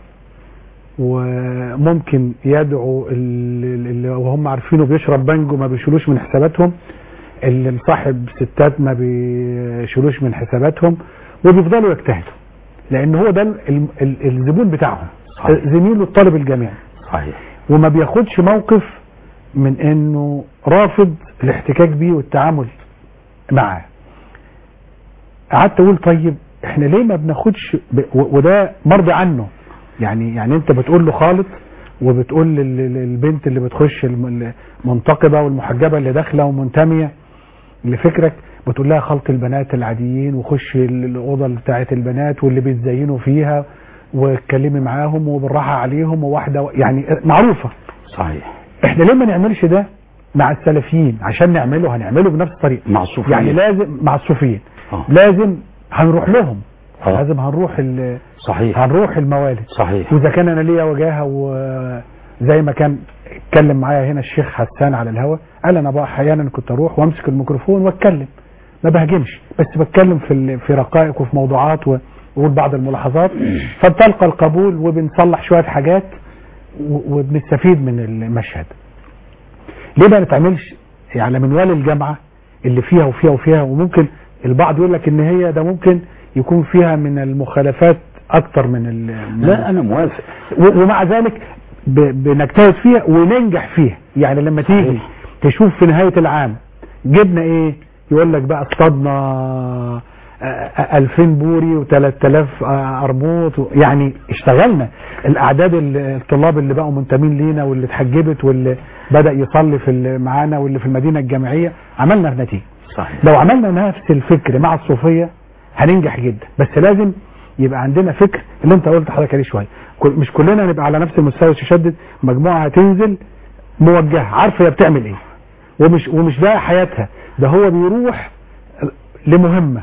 S2: وممكن يدعوا ال- اللي وهم عارفينه بيشرب بانجو ما بيشيلوش من حساباتهم اللي مصاحب ستات ما بيشيلوش من حساباتهم وبيفضلوا يجتهدوا لان هو ده ال- ال- الزبون بتاعهم
S3: صحيح.
S2: زميله الطالب الجامعي
S3: صحيح
S2: وما بياخدش موقف من انه رافض الاحتكاك بيه والتعامل معاه قعدت اقول طيب احنا ليه ما بناخدش ب... و- وده مرضي عنه يعني يعني انت بتقول له خالط وبتقول لل- لل- للبنت اللي بتخش الم- المنتقبه والمحجبه اللي داخله ومنتميه لفكرك بتقول لها خلط البنات العاديين وخش ال- الاوضه بتاعه البنات واللي بيتزينوا فيها واتكلمي معاهم وبالراحه عليهم وواحده و- يعني معروفه
S3: صحيح
S2: احنا ليه ما نعملش ده مع السلفيين عشان نعمله هنعمله بنفس الطريقه
S3: مع الصوفية
S2: يعني لازم مع الصوفيين
S3: آه.
S2: لازم هنروح لهم
S3: آه.
S2: لازم هنروح ال-
S3: صحيح
S2: هنروح الموالد
S3: صحيح
S2: واذا كان انا ليا وجاهه وزي ما كان اتكلم معايا هنا الشيخ حسان على الهوا قال انا بقى احيانا كنت اروح وامسك الميكروفون واتكلم ما بهاجمش بس بتكلم في ال- في رقائق وفي موضوعات و- واقول بعض الملاحظات فبتلقى القبول وبنصلح شويه حاجات و- وبنستفيد من المشهد ليه ما نتعملش على منوال الجامعه اللي فيها وفيها وفيها وممكن البعض يقول لك ان هي ده ممكن يكون فيها من المخالفات اكتر من ال- من
S3: لا انا موافق
S2: و- ومع ذلك ب- بنجتهد فيها وننجح فيها يعني لما تيجي
S3: صحيح.
S2: تشوف في نهاية العام جبنا ايه يقول لك بقى اصطادنا آه، 2000 بوري و3000 ارموط و- يعني اشتغلنا الاعداد ال- الطلاب اللي بقوا منتمين لينا واللي اتحجبت واللي بدا يصلي في ال- معانا واللي في المدينه الجامعيه عملنا نتيجه
S3: صحيح
S2: لو عملنا نفس الفكر مع الصوفيه هننجح جدا بس لازم يبقى عندنا فكر اللي انت قلت حضرتك عليه شويه كل- مش كلنا نبقى على نفس المستوى تشدد مجموعه هتنزل موجهه عارفه هي بتعمل ايه ومش ومش ده حياتها ده هو بيروح لمهمه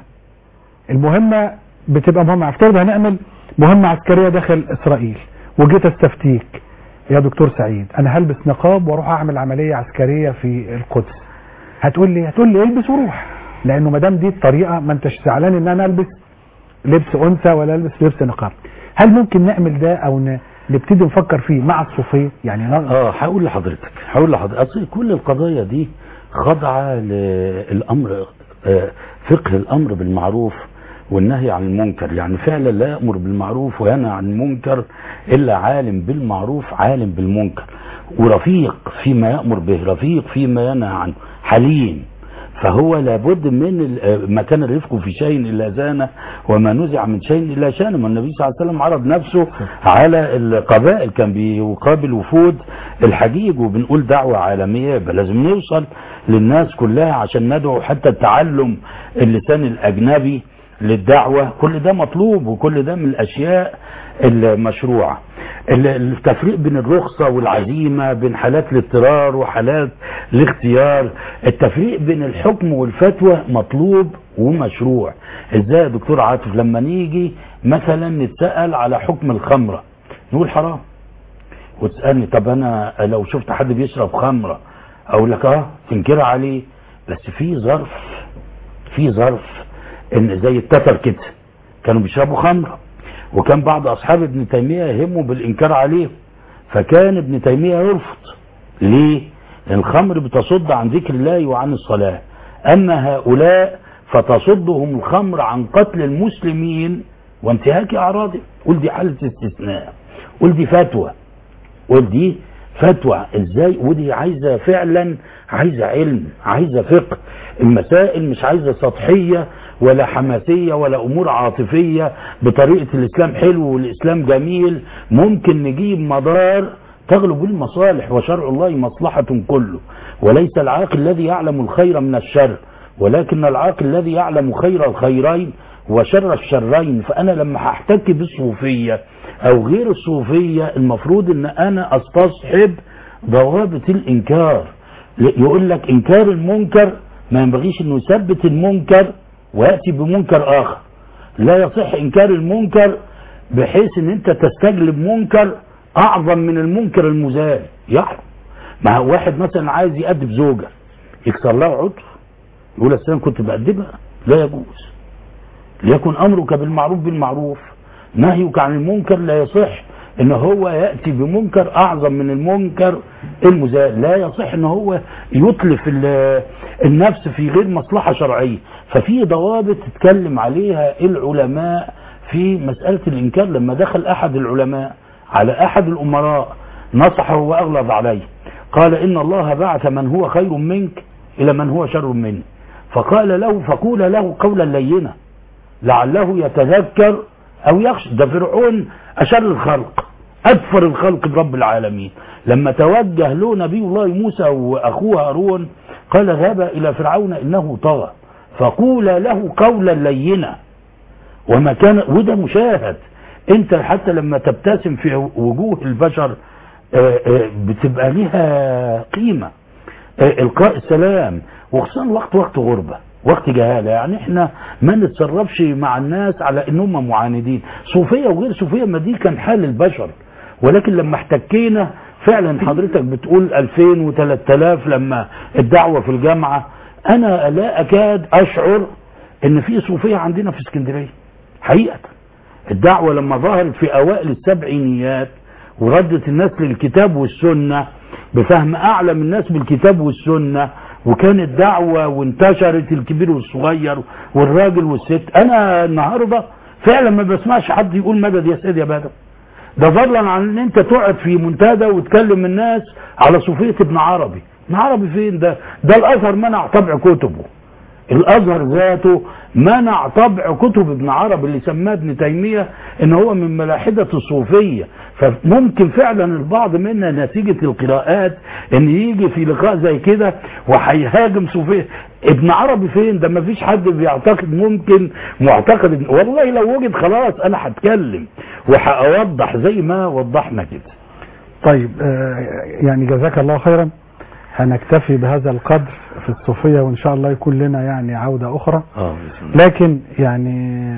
S2: المهمه بتبقى مهمه افترض هنعمل مهمه عسكريه داخل اسرائيل وجيت استفتيك يا دكتور سعيد انا هلبس نقاب واروح اعمل عمليه عسكريه في القدس هتقول لي هتقول لي البس وروح لانه ما دام دي الطريقه ما انتش زعلان ان انا البس لبس انثى ولا البس لبس نقاب هل ممكن نعمل ده او ن- نبتدي نفكر فيه مع الصوفيه يعني ن-
S3: اه هقول لحضرتك هقول لحضرتك اصل كل القضايا دي خاضعه للامر آه، فقه الامر بالمعروف والنهي عن المنكر يعني فعلا لا يامر بالمعروف وينهى عن المنكر الا عالم بالمعروف عالم بالمنكر ورفيق فيما يامر به رفيق فيما ينهى عنه حليم فهو لابد من ال- ما كان الرفق في شيء الا زانه وما نزع من شيء الا شانه ما النبي صلى الله عليه وسلم عرض نفسه على القبائل كان بيقابل وفود الحجيج وبنقول دعوه عالميه يبقى لازم نوصل للناس كلها عشان ندعو حتى التعلم اللسان الاجنبي للدعوه كل ده مطلوب وكل ده من الاشياء المشروعه ال- التفريق بين الرخصة والعزيمة بين حالات الاضطرار وحالات الاختيار التفريق بين الحكم والفتوى مطلوب ومشروع ازاي يا دكتور عاطف لما نيجي مثلا نتسأل على حكم الخمرة نقول حرام وتسألني طب انا لو شفت حد بيشرب خمرة اقول لك اه تنكر عليه بس في ظرف في ظرف ان زي التتر كده كانوا بيشربوا خمره وكان بعض اصحاب ابن تيميه يهموا بالانكار عليه فكان ابن تيميه يرفض ليه لأن الخمر بتصد عن ذكر الله وعن الصلاه اما هؤلاء فتصدهم الخمر عن قتل المسلمين وانتهاك اعراضهم قل دي حاله استثناء قل دي فتوى قل دي فتوى ازاي ودي عايزه فعلا عايزه علم عايزه فقه المسائل مش عايزه سطحيه ولا حماسيه ولا امور عاطفيه بطريقه الاسلام حلو والاسلام جميل ممكن نجيب مدار تغلب المصالح وشرع الله مصلحه كله وليس العاقل الذي يعلم الخير من الشر ولكن العاقل الذي يعلم خير الخيرين وشر الشرين فانا لما هحتك بالصوفيه او غير الصوفيه المفروض ان انا استصحب ضوابط الانكار يقول لك انكار المنكر ما ينبغيش انه يثبت المنكر وياتي بمنكر اخر لا يصح انكار المنكر بحيث ان انت تستجلب منكر اعظم من المنكر المزال يحرم مع واحد مثلا عايز يأدب زوجة يكسر لها عضو يقول أصل انا كنت بأدبها لا يجوز ليكن امرك بالمعروف بالمعروف نهيك عن المنكر لا يصح ان هو ياتي بمنكر اعظم من المنكر المزال لا يصح ان هو يتلف ال- النفس في غير مصلحه شرعيه ففي ضوابط تتكلم عليها العلماء في مساله الانكار لما دخل احد العلماء على احد الامراء نصحه واغلظ عليه قال ان الله بعث من هو خير منك الى من هو شر منك فقال له فقول له قولا لينا لعله يتذكر او يخشى ده فرعون اشر الخلق ادفر الخلق برب العالمين لما توجه له نبي الله موسى واخوه هارون قال ذهب الى فرعون انه طغى فقول له قولا لينا وما كان وده مشاهد انت حتى لما تبتسم في وجوه البشر آه، آه، بتبقى لها قيمه آه، القاء السلام وخصوصا وقت وقت غربه وقت جهاله يعني احنا ما نتصرفش مع الناس على انهم معاندين صوفيه وغير صوفيه ما دي كان حال البشر ولكن لما احتكينا فعلا حضرتك بتقول 2000 و3000 لما الدعوه في الجامعه انا لا اكاد اشعر ان في صوفيه عندنا في اسكندريه حقيقه الدعوه لما ظهرت في اوائل السبعينيات وردت الناس للكتاب والسنه بفهم اعلم الناس بالكتاب والسنه وكانت دعوه وانتشرت الكبير والصغير والراجل والست انا النهارده فعلا ما بسمعش حد يقول مدد يا سيدي يا بدر ده فضلا عن ان انت تقعد في منتدى وتكلم الناس على صوفيه ابن عربي ابن عربي فين ده ده الاثر منع طبع كتبه الازهر ذاته منع طبع كتب ابن عربي اللي سماه ابن تيميه ان هو من ملاحده الصوفيه فممكن فعلا البعض منا نتيجه القراءات ان يجي في لقاء زي كده وهيهاجم صوفيه ابن عربي فين ده ما فيش حد بيعتقد ممكن معتقد إن- والله لو وجد خلاص انا هتكلم وهأوضح زي ما وضحنا كده
S2: طيب آه، يعني جزاك الله خيرا هنكتفي بهذا القدر في الصوفية وإن شاء الله يكون لنا يعني عودة أخرى
S3: اه بسم الله
S2: لكن يعني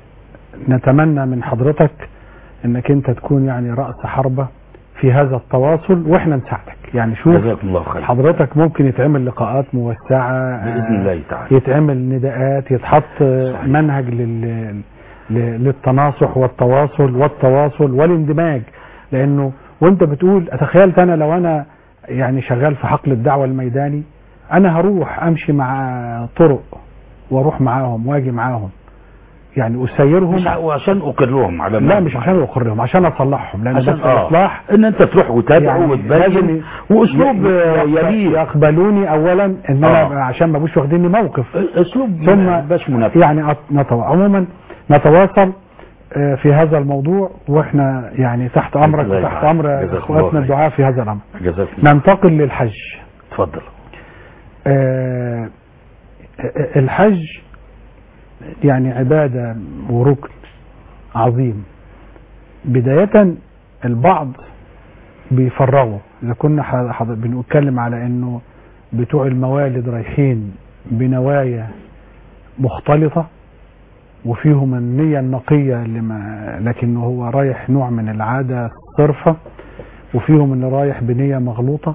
S2: نتمنى من حضرتك انك انت تكون يعني رأس حربة في هذا التواصل واحنا نساعدك يعني شوف
S3: جزاكم الله خير
S2: حضرتك ممكن يتعمل لقاءات موسعة
S3: باذن
S2: آه،
S3: الله تعالى
S2: يتعمل نداءات يتحط آه،
S3: صحيح.
S2: منهج لل ل- للتناصح والتواصل والتواصل والاندماج لانه وانت بتقول اتخيلت انا لو انا يعني شغال في حقل الدعوة الميداني انا هروح امشي مع طرق واروح معاهم واجي معاهم يعني اسيرهم
S3: مش ع- وعشان اقرهم على
S2: لا
S3: ما-
S2: مش عشان اقرهم عشان اصلحهم لان
S3: عشان
S2: بس
S3: اه
S2: الاصلاح
S3: ان انت تروح وتدعو
S2: يعني لازم
S3: وتبين واسلوب آه، يليق
S2: يقبلوني اولا ان انا
S3: آه.
S2: عشان ما بقوش واخديني موقف
S3: اسلوب
S2: ثم
S3: باش منافق
S2: يعني أت- نتو... عموما نتواصل آه، في هذا الموضوع واحنا يعني تحت امرك
S3: الله
S2: وتحت
S3: يبارك.
S2: امر
S3: جزاك الله
S2: اخواتنا
S3: خير.
S2: الدعاء في هذا الامر
S3: جزاك الله
S2: ننتقل للحج
S3: اتفضل
S2: آه، آه، الحج يعني عبادة وركن عظيم بداية البعض بيفرغوا إذا كنا ح- ح- بنتكلم على إنه بتوع الموالد رايحين بنوايا مختلطة وفيهم النية النقية اللي ما لكن هو رايح نوع من العادة الصرفة وفيهم اللي رايح بنية مغلوطة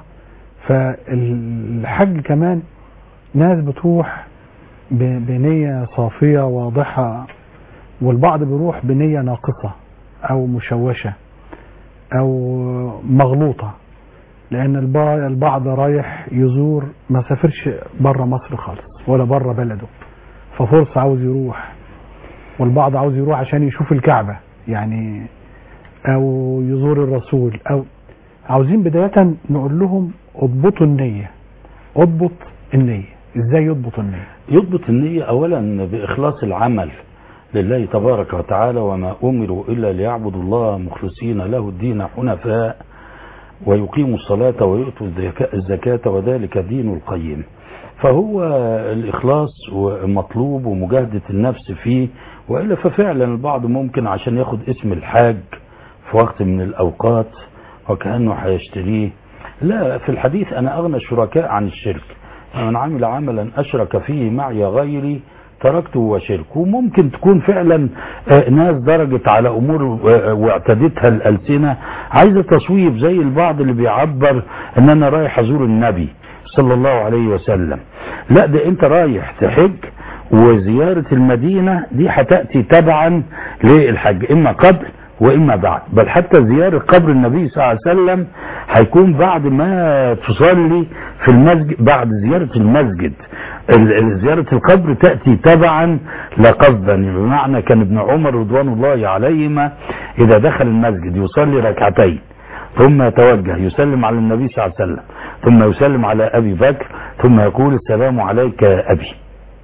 S2: فالحج كمان ناس بتروح ب- بنية صافية واضحة والبعض بيروح بنية ناقصة أو مشوشة أو مغلوطة لأن البع- البعض رايح يزور ما سافرش بره مصر خالص ولا بره بلده ففرصة عاوز يروح والبعض عاوز يروح عشان يشوف الكعبة يعني أو يزور الرسول أو عاوزين بداية نقول لهم اضبطوا النية اضبط النية ازاي يضبط النية
S3: يضبط النية أولا بإخلاص العمل لله تبارك وتعالى وما أمروا إلا ليعبدوا الله مخلصين له الدين حنفاء ويقيموا الصلاة ويؤتوا الزكاة- الزكاة وذلك دين القيم فهو الإخلاص مطلوب ومجاهدة النفس فيه وإلا ففعلا البعض ممكن عشان ياخد اسم الحاج في وقت من الأوقات وكأنه هيشتريه لا في الحديث أنا أغنى الشركاء عن الشرك من عمل عملا أشرك فيه معي غيري تركته وشرك وممكن تكون فعلا آه، ناس درجت على أمور آه، واعتدتها الألسنة عايزة تصويب زي البعض اللي بيعبر أن أنا رايح أزور النبي صلى الله عليه وسلم لا ده أنت رايح تحج وزيارة المدينة دي هتأتي تبعا للحج إما قبل واما بعد بل حتى زيارة قبر النبي صلى الله عليه وسلم هيكون بعد ما تصلي في المسجد بعد زيارة المسجد ال- ال- زيارة القبر تأتي تبعا لا قصدا بمعنى كان ابن عمر رضوان الله عليهما إذا دخل المسجد يصلي ركعتين ثم يتوجه يسلم على النبي صلى الله عليه وسلم ثم يسلم على أبي بكر ثم يقول السلام عليك يا أبي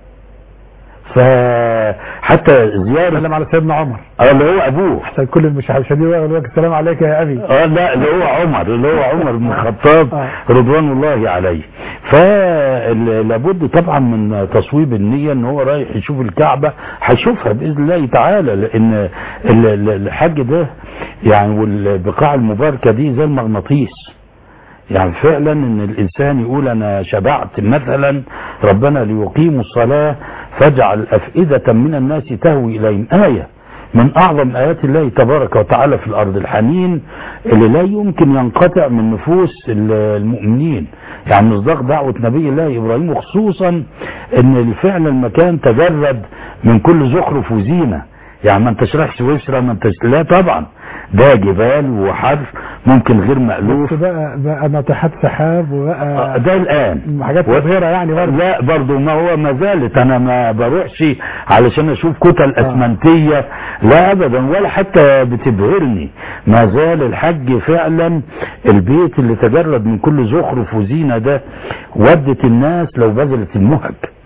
S3: فحتى زيارة
S2: سلم على سيدنا عمر
S3: اه اللي هو ابوه
S2: عشان كل المشاهدين يقول لك السلام عليك يا ابي
S3: اه لا اللي هو عمر اللي هو عمر بن الخطاب
S2: آه.
S3: رضوان الله عليه فلابد طبعا من تصويب النية ان هو رايح يشوف الكعبة هيشوفها باذن الله تعالى لان ال- ال- الحج ده يعني والبقاع المباركة دي زي المغناطيس يعني فعلا ان الانسان يقول انا شبعت مثلا ربنا ليقيموا الصلاة فاجعل افئدة من الناس تهوي اليهم آية من اعظم ايات الله تبارك وتعالى في الارض الحنين اللي لا يمكن ينقطع من نفوس ال- المؤمنين يعني مصداق دعوة نبي الله ابراهيم وخصوصا ان فعلا المكان تجرد من كل زخرف وزينة يعني ما انتش رايح سويسرا ما انتش لا طبعا ده جبال وحرف ممكن غير مألوف
S2: بس بقى بقى ناطحات سحاب
S3: آه،
S2: وبقى
S3: ده الان
S2: حاجات
S3: و-
S2: مبهرة يعني برضه
S3: لا برضو ما هو ما زالت انا ما بروحش علشان اشوف كتل اسمنتية لا ابدا ولا حتى بتبهرني ما زال الحج فعلا البيت اللي تجرد من كل زخرف وزينة ده ودت الناس لو بذلت المهج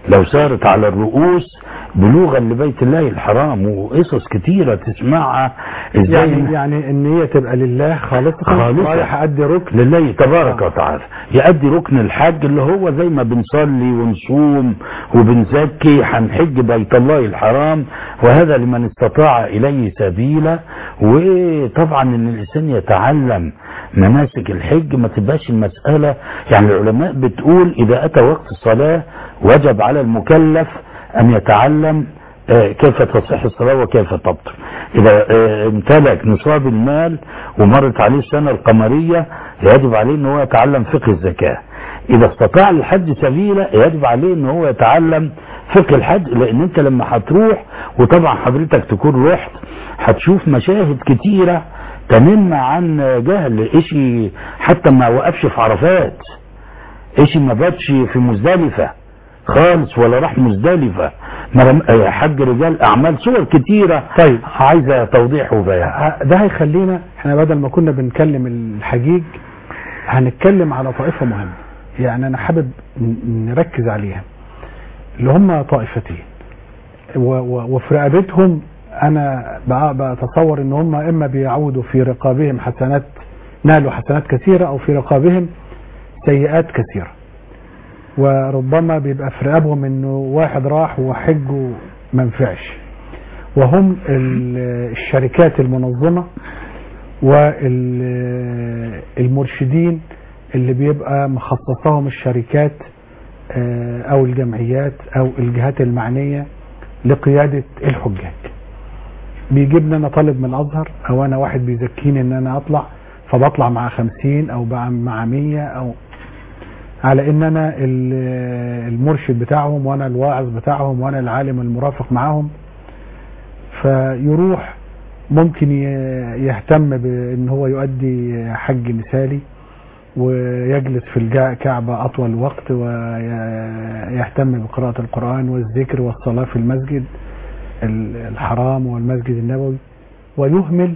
S3: لو سارت على الرؤوس بلوغا لبيت الله الحرام وقصص كتيرة تسمعها ازاي
S2: يعني يعني النية تبقى لله خالصة
S3: خالصة.
S2: رايح أدي ركن
S3: لله تبارك وتعالى يأدي ركن الحج اللي هو زي ما بنصلي ونصوم وبنزكي هنحج بيت الله الحرام وهذا لمن استطاع إليه سبيلا وطبعا ان الانسان يتعلم مناسك الحج ما تبقاش المسألة يعني العلماء بتقول اذا اتى وقت الصلاة وجب على المكلف ان يتعلم آه، كيف تصح الصلاة وكيف تبطل إذا آه، امتلك نصاب المال ومرت عليه السنة القمرية يجب عليه أن هو يتعلم فقه الزكاة إذا استطاع الحج سبيلا يجب عليه أن هو يتعلم فقه الحج لأن أنت لما هتروح وطبعا حضرتك تكون رحت هتشوف مشاهد كتيرة تنم عن جهل إشي حتى ما وقفش في عرفات إشي ما باتش في مزدلفة خالص ولا راح مزدلفة ما رم- آه، حج رجال أعمال صور كتيرة
S2: طيب
S3: عايزة توضيح وبيان
S2: ه- ده هيخلينا احنا بدل ما كنا بنكلم الحجيج هنتكلم على طائفة مهمة يعني انا حابب ن- نركز عليها اللي هم طائفتين و- و- وفي رقبتهم انا بقى- بتصور ان هم اما بيعودوا في رقابهم حسنات نالوا حسنات كثيرة او في رقابهم سيئات كثيرة وربما بيبقى في رقابهم انه واحد راح وحجه ما نفعش وهم ال- الشركات المنظمة والمرشدين اللي بيبقى مخصصاهم الشركات آه، او الجمعيات او الجهات المعنية لقيادة الحجاج بيجيبني انا طالب من الازهر او انا واحد بيزكيني ان انا اطلع فبطلع مع خمسين او بقى مع مية او على ان انا ال- المرشد بتاعهم وانا الواعظ بتاعهم وانا العالم المرافق معاهم فيروح ممكن ي- يهتم بان هو يؤدي حج مثالي ويجلس في الكعبة أطول وقت ويهتم بقراءة القرآن والذكر والصلاة في المسجد ال- الحرام والمسجد النبوي ويهمل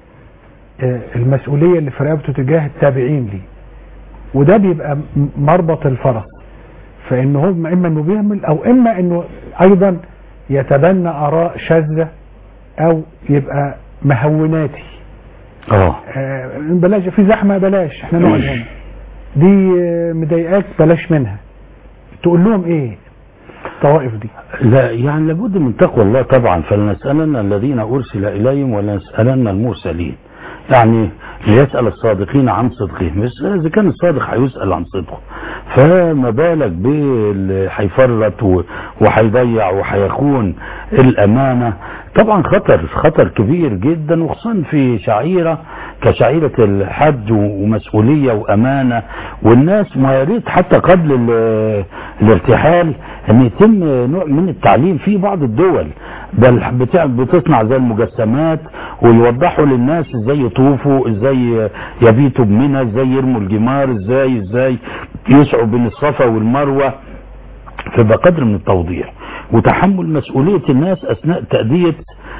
S2: آه، المسؤولية اللي في رقبته تجاه التابعين ليه وده بيبقى م- مربط الفرس فإنه هو إما إنه بيهمل أو إما إنه أيضا يتبنى آراء شاذة أو يبقى مهوناتي
S3: اه
S2: آه، بلاش في زحمه بلاش احنا نقعد هنا دي آه، مضايقاك بلاش منها تقول لهم ايه الطوائف دي
S3: لا يعني لابد من تقوى الله طبعا فلنسألن الذين أرسل إليهم ولنسألن المرسلين يعني ليسأل الصادقين عن صدقهم بس إذا كان الصادق هيسأل عن صدقه فما بالك باللي هيفرط و- وهيضيع وهيخون الأمانة طبعا خطر خطر كبير جدا وخصوصا في شعيرة كشعيرة الحج ومسؤولية وأمانة والناس ما يا ريت حتى قبل ال- الارتحال ان يتم نوع من التعليم في بعض الدول بل بتاع- بتصنع زي المجسمات ويوضحوا للناس ازاي يطوفوا ازاي يبيتوا بمنى ازاي يرموا الجمار ازاي ازاي يسعوا بين الصفا والمروه فيبقى قدر من التوضيح وتحمل مسؤولية الناس أثناء تأدية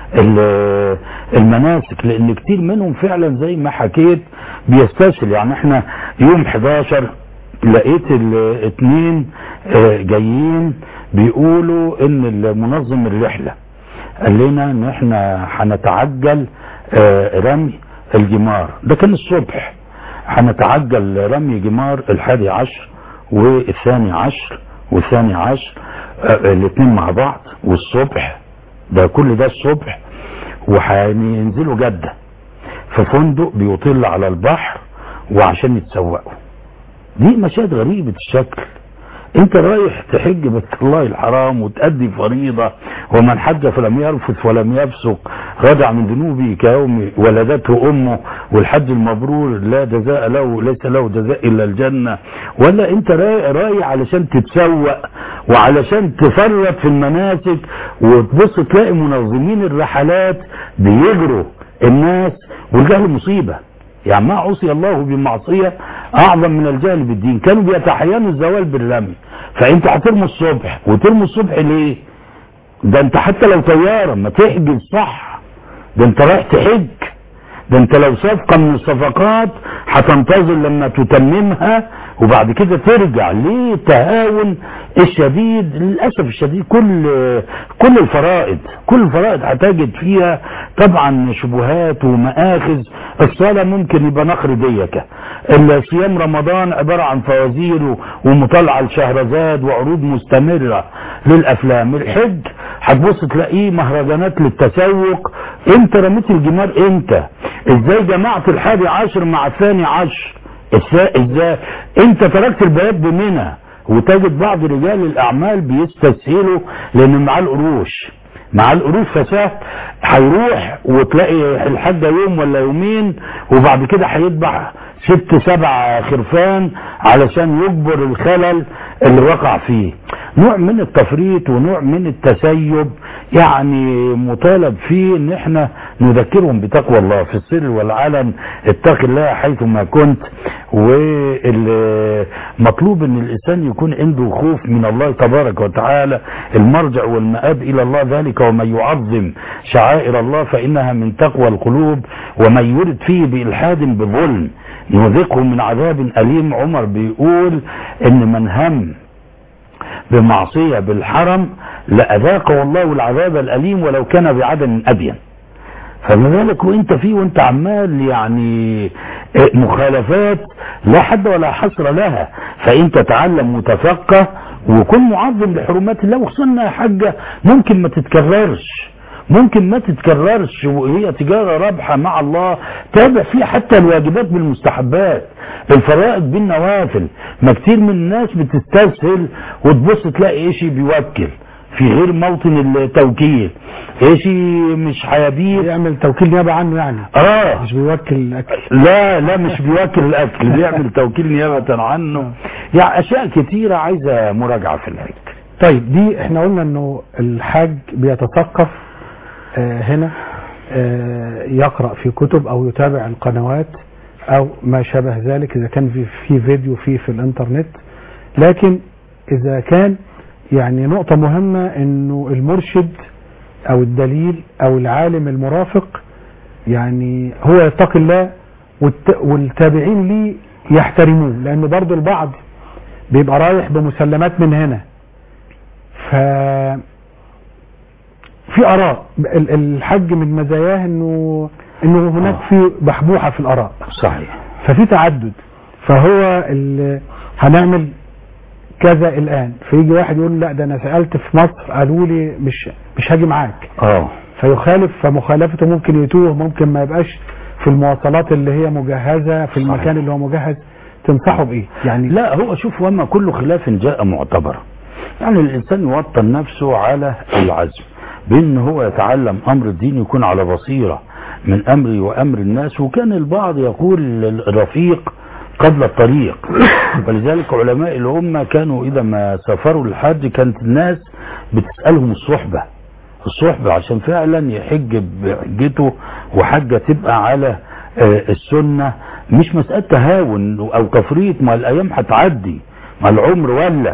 S3: ال- المناسك لأن كتير منهم فعلا زي ما حكيت بيستسهل يعني احنا يوم 11 لقيت الاثنين جايين بيقولوا ان المنظم الرحلة قال لنا ان احنا هنتعجل آه، رمي الجمار ده كان الصبح هنتعجل رمي جمار الحادي عشر والثاني عشر والثاني عشر آه، الاثنين مع بعض والصبح ده كل ده الصبح وهينزلوا جدة في فندق بيطل على البحر وعشان يتسوقوا دي مشاهد غريبة الشكل انت رايح تحج بيت الله الحرام وتأدي فريضة ومن حج فلم يرفث ولم يفسق رجع من ذنوبه كيوم ولدته امه والحج المبرور لا جزاء له ليس له جزاء الا الجنة ولا انت رايح رايح علشان تتسوق وعلشان تفرط في المناسك وتبص تلاقي منظمين الرحلات بيجروا الناس والجهل مصيبه يعني ما عصي الله بمعصية أعظم من الجهل بالدين كانوا بيتحينوا الزوال بالرمي فأنت هترمي الصبح وترمي الصبح ليه ده أنت حتى لو طيارة ما تحجز صح ده أنت رايح تحج ده أنت لو صفقة من الصفقات هتنتظر لما تتممها وبعد كده ترجع لتهاون الشديد للاسف الشديد كل كل الفرائض كل الفرائض هتجد فيها طبعا شبهات ومآخذ الصلاة ممكن يبقى نقر ديكة الصيام رمضان عبارة عن فوازير ومطالعة لشهرزاد وعروض مستمرة للأفلام الحج هتبص تلاقيه مهرجانات للتسوق انت رميت الجمار انت ازاي جمعت الحادي عشر مع الثاني عشر ازاي انت تركت البيات بمنى وتجد بعض رجال الاعمال بيستسهلوا لان معاه القروش مع القروش فساه هيروح وتلاقي الحاجة يوم ولا يومين وبعد كده هيذبح ست سبع خرفان علشان يجبر الخلل اللي وقع فيه نوع من التفريط ونوع من التسيب يعني مطالب فيه ان احنا نذكرهم بتقوى الله في السر والعلن اتق الله حيثما كنت والمطلوب ان الانسان يكون عنده خوف من الله تبارك وتعالى المرجع والمآب الى الله ذلك ومن يعظم شعائر الله فانها من تقوى القلوب ومن يرد فيه بإلحاد بظلم نذقه من عذاب أليم عمر بيقول ان من هم بمعصية بالحرم لأذاقه الله العذاب الأليم ولو كان بعدم أبين فما بالك وانت فيه وانت عمال يعني مخالفات لا حد ولا حصر لها فانت تعلم متفقه وكن معظم لحرمات الله وخصوصا يا حاجه ممكن ما تتكررش ممكن ما تتكررش وهي تجارة رابحة مع الله تابع فيها حتى الواجبات بالمستحبات الفرائض بالنوافل ما كتير من الناس بتستسهل وتبص تلاقي ايشي بيوكل في غير موطن التوكيل ايشي مش هيبيت
S2: يعمل توكيل نيابة عنه يعني
S3: اه
S2: مش بيوكل الاكل
S3: لا لا مش بيوكل الاكل بيعمل توكيل نيابة عنه يعني اشياء كتيرة عايزة مراجعة في الحج
S2: طيب دي احنا قلنا انه الحاج بيتثقف آه هنا آه يقرأ في كتب او يتابع القنوات او ما شابه ذلك اذا كان في, في فيديو فيه في الانترنت لكن اذا كان يعني نقطة مهمة انه المرشد او الدليل او العالم المرافق يعني هو يتقي الله والتابعين ليه يحترموه لان برضو البعض بيبقى رايح بمسلمات من هنا ف في اراء الحج من مزاياه انه انه هناك في بحبوحه في الاراء
S3: صحيح
S2: ففي تعدد فهو هنعمل كذا الان فيجي واحد يقول لا ده انا سالت في مصر قالوا لي مش مش هاجي معاك
S3: اه
S2: فيخالف فمخالفته ممكن يتوه ممكن ما يبقاش في المواصلات اللي هي مجهزه في المكان
S3: صحيح.
S2: اللي هو مجهز تنصحه بايه يعني
S3: لا هو شوف وما كل خلاف جاء معتبر يعني الانسان يوطن نفسه على العزم بان هو يتعلم امر الدين يكون على بصيره من امري وامر الناس وكان البعض يقول الرفيق قبل الطريق ولذلك علماء الأمة كانوا إذا ما سافروا الحج كانت الناس بتسألهم الصحبة الصحبة عشان فعلا يحج بحجته وحجة تبقى على السنة مش مسألة تهاون أو تفريط ما الأيام هتعدي ما العمر ولا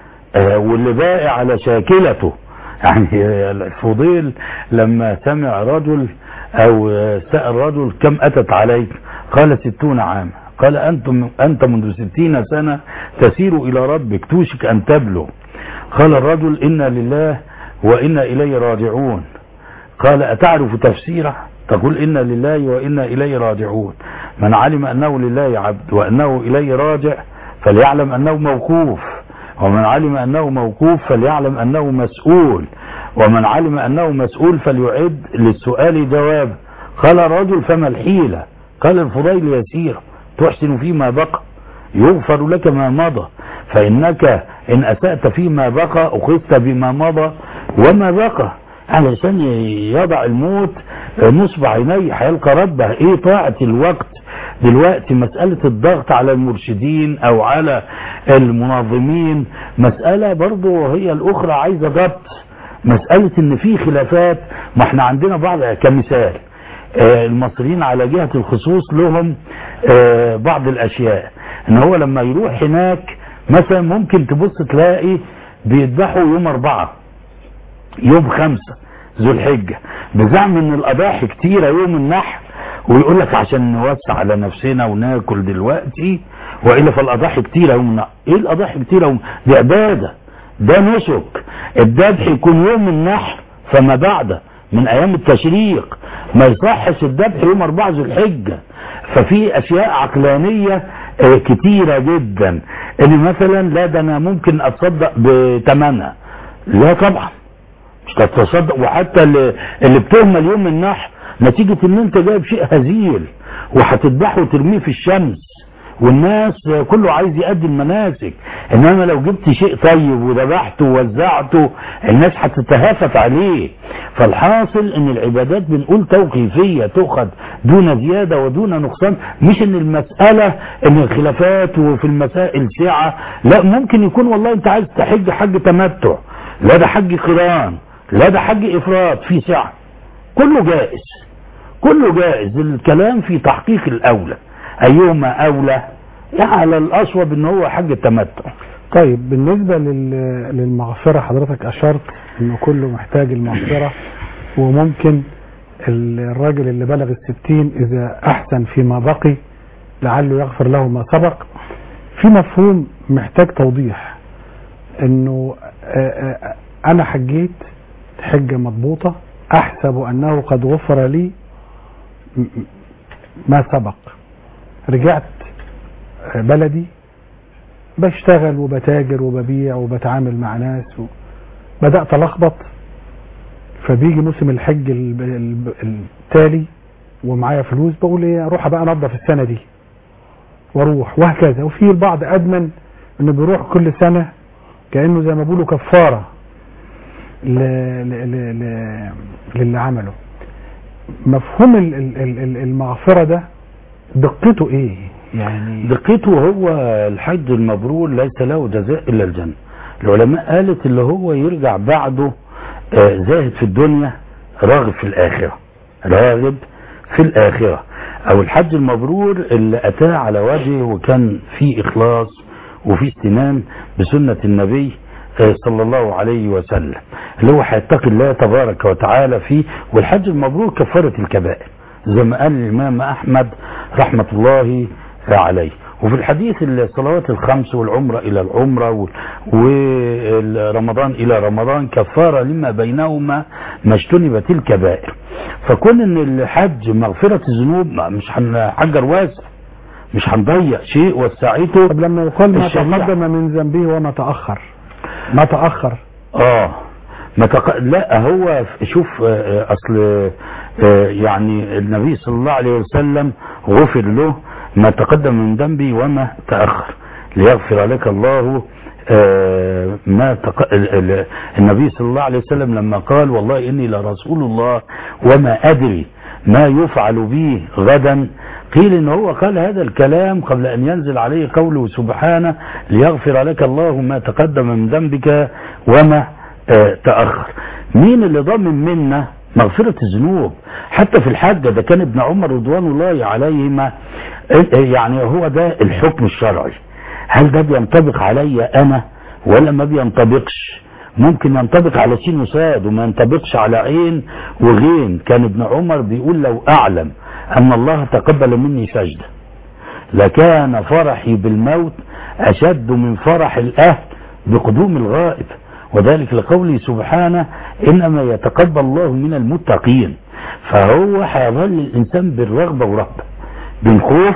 S3: واللي باقي على شاكلته يعني الفضيل لما سمع رجل أو سأل رجل كم أتت عليك قال ستون عاما قال أنتم أنت منذ ستين سنة تسير إلى ربك توشك أن تبلغ قال الرجل إنا لله وإنا إليه راجعون قال أتعرف تفسيره تقول إنا لله وإنا إليه راجعون من علم أنه لله عبد وأنه إليه راجع فليعلم أنه موقوف ومن علم أنه موقوف فليعلم أنه مسؤول ومن علم أنه مسؤول فليعد للسؤال جواب قال الرجل فما الحيلة قال الفضيل يسير تحسن فيما بقى يغفر لك ما مضى فإنك إن أسأت فيما بقى أخذت بما مضى وما بقى علشان يضع الموت نصب عينيه هيلقى ربه ايه طاعة الوقت دلوقتي مسألة الضغط على المرشدين او على المنظمين مسألة برضو هي الاخرى عايزة ضبط مسألة ان في خلافات ما احنا عندنا بعض كمثال المصريين على جهة الخصوص لهم بعض الاشياء ان هو لما يروح هناك مثلا ممكن تبص تلاقي بيذبحوا يوم اربعة يوم خمسة ذو الحجة بزعم ان الاضاحي كتيرة يوم النحر ويقول لك عشان نوسع على نفسنا وناكل دلوقتي والا فالاضاحي كتيره يوم النحر ايه الاضاحي كتيره يوم دي عباده ده نسك الذبح يكون يوم النحر فما بعد من ايام التشريق ما يصحش الذبح يوم 4 ذو الحجه ففي اشياء عقلانيه آه، كتيره جدا ان مثلا لا ده انا ممكن اتصدق بثمنها لا طبعا مش تتصدق وحتى اللي, اللي بتهمل يوم النحر نتيجة ان انت جايب شيء هزيل وهتذبحه وترميه في الشمس والناس كله عايز يأدي المناسك انما لو جبت شيء طيب وذبحته ووزعته الناس هتتهافت عليه فالحاصل ان العبادات بنقول توقيفية تؤخذ دون زيادة ودون نقصان مش ان المسألة ان الخلافات وفي المسائل سعة لا ممكن يكون والله انت عايز تحج حج تمتع لا ده حج قران لا ده حج افراط في سعة كله جائز كله جائز الكلام في تحقيق الاولى ايهما اولى على الاصوب ان هو حج التمتع
S2: طيب بالنسبة لل- للمغفرة حضرتك أشرت إنه كله محتاج المغفرة وممكن ال- الراجل اللي بلغ الستين إذا أحسن فيما بقي لعله يغفر له ما سبق في مفهوم محتاج توضيح إنه آه، آه، أنا حجيت حجة مضبوطة أحسب أنه قد غفر لي م- م- ما سبق رجعت آه، بلدي بشتغل وبتاجر وببيع وبتعامل مع ناس و... بدأت ألخبط فبيجي موسم الحج ال- ال- التالي ومعايا فلوس بقول ايه اروح بقى انظف السنة دي واروح وهكذا وفي البعض ادمن انه بيروح كل سنة كأنه زي ما بيقولوا كفارة ل... ل... ل... ل... للي عمله مفهوم ال- ال- ال- ال- المغفرة ده دقته ايه يعني
S3: دقته هو الحج المبرور ليس له جزاء الا الجنه العلماء قالت اللي هو يرجع بعده آه، زاهد في الدنيا راغب في الاخره راغب في الاخره او الحج المبرور اللي اتاه على وجهه وكان فيه اخلاص وفيه استنان بسنه النبي آه، صلى الله عليه وسلم اللي هو هيتقي الله تبارك وتعالى فيه والحج المبرور كفاره الكبائر زي ما قال الامام احمد رحمه الله عليه وفي الحديث الصلوات الخمس والعمرة إلى العمرة وال- والرمضان إلى رمضان كفارة لما بينهما ما اجتنبت الكبائر فكون ان الحج مغفرة الذنوب ما- مش هنحجر واسع مش هنضيع شيء وسعته
S2: طب لما يقال ما
S3: الشريعة.
S2: تقدم من ذنبه وما تأخر ما تأخر
S3: اه ما تق... لا هو شوف آه، اصل آه، يعني النبي صلى الله عليه وسلم غفر له ما تقدم من ذنبي وما تاخر ليغفر لك الله آه، ما تق... ال- ال- النبي صلى الله عليه وسلم لما قال والله اني لرسول الله وما ادري ما يفعل بي غدا قيل ان هو قال هذا الكلام قبل ان ينزل عليه قوله سبحانه ليغفر لك الله ما تقدم من ذنبك وما آه، تأخر مين اللي ضامن منا مغفرة الذنوب حتى في الحج ده كان ابن عمر رضوان الله عليهما آه، آه، يعني هو ده الحكم الشرعي هل ده بينطبق علي انا ولا ما بينطبقش ممكن ينطبق على سين وصاد وما ينطبقش على عين وغين كان ابن عمر بيقول لو اعلم ان الله تقبل مني سجده لكان فرحي بالموت أشد من فرح الأهل بقدوم الغائب وذلك لقوله سبحانه إنما يتقبل الله من المتقين فهو هيظل الإنسان بالرغبة ورهبة بين خوف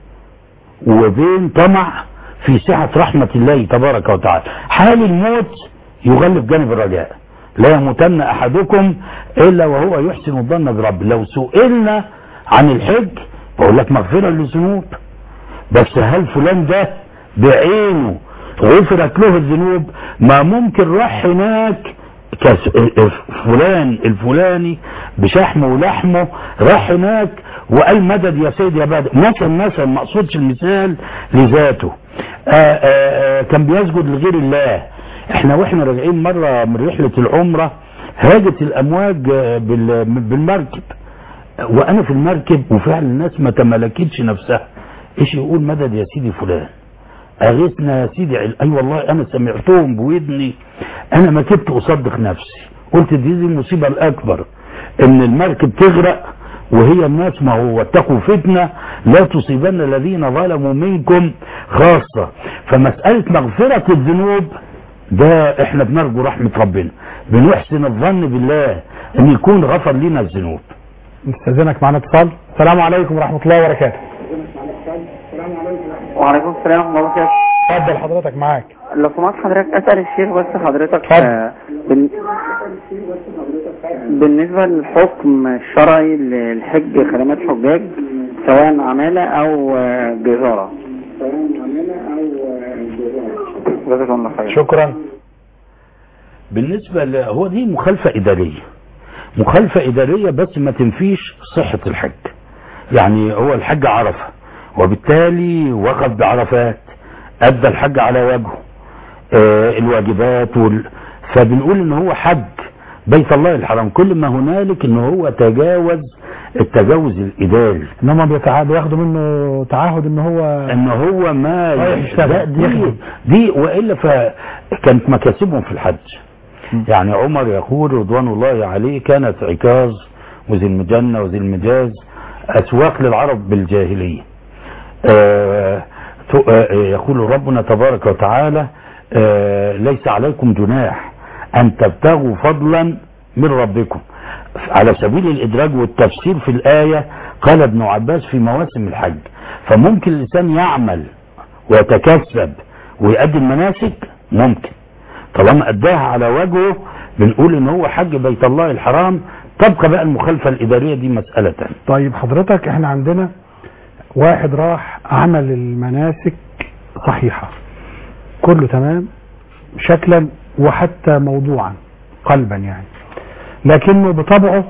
S3: وبين طمع في سعة رحمة الله تبارك وتعالى حال الموت يغلب جانب الرجاء لا يموتن أحدكم إلا وهو يحسن الظن برب لو سئلنا عن الحج بقول لك مغفرة للذنوب بس هل فلان ده بعينه غفرت له الذنوب ما ممكن راح هناك كس... فلان الفلاني بشحمه ولحمه راح هناك وقال مدد يا سيدي يا بدر مثلا مثلا ما اقصدش المثال لذاته آآ آآ كان بيسجد لغير الله احنا واحنا راجعين مره من رحله العمره هاجت الامواج آه، بال- بالمركب وانا في المركب وفعلا الناس ما تملكتش نفسها ايش يقول مدد يا سيدي فلان اغثنا يا سيدي عل- اي والله انا سمعتهم بودني انا ما كنت اصدق نفسي قلت دي, دي المصيبه الاكبر ان المركب تغرق وهي الناس ما هو واتقوا فتنة لا تصيبن الذين ظلموا منكم خاصة فمسألة مغفرة الذنوب ده احنا بنرجو رحمة ربنا بنحسن الظن بالله ان يكون غفر لنا الذنوب
S2: نستاذنك معنا اتصال السلام عليكم ورحمه الله وبركاته
S1: وعليكم السلام ورحمة الله وبركاته
S2: اتفضل حضرتك معاك
S1: لو سمحت حضرتك أسأل الشيخ بس حضرتك
S2: اتفضل.
S1: آه، بن... بالنسبة للحكم الشرعي للحج خدمات حجاج سواء عمالة أو آه، جزارة جزاكم الله خير
S2: شكرا
S3: بالنسبة ل... هو دي مخالفة إدارية مخالفة إدارية بس ما تنفيش صحة الحج يعني هو الحج عرفة وبالتالي وقف بعرفات أدى الحج على وجهه آه الواجبات وال... فبنقول ان هو حج بيت الله الحرام كل ما هنالك ان هو تجاوز التجاوز الإداري
S2: ان هم بيتع- بياخدوا منه تعهد ان هو
S3: ان هو ما
S2: رايح يشتغل.
S3: لا، دي
S2: يخدم.
S3: دي والا فكانت مكاسبهم في الحج يعني عمر يقول رضوان الله عليه كانت عكاظ وذي المجنة وذي المجاز اسواق للعرب بالجاهلية آه ت- آه، يقول ربنا تبارك وتعالى آه ليس عليكم جناح ان تبتغوا فضلا من ربكم على سبيل الادراج والتفسير في الايه قال ابن عباس في مواسم الحج فممكن الانسان يعمل ويتكسب ويؤدي المناسك ممكن طالما اداها على وجهه بنقول ان هو حج بيت الله الحرام تبقى بقى المخالفه الاداريه دي مساله تانية.
S2: طيب حضرتك احنا عندنا واحد راح عمل المناسك صحيحة كله تمام شكلا وحتى موضوعا قلبا يعني لكنه بطبعه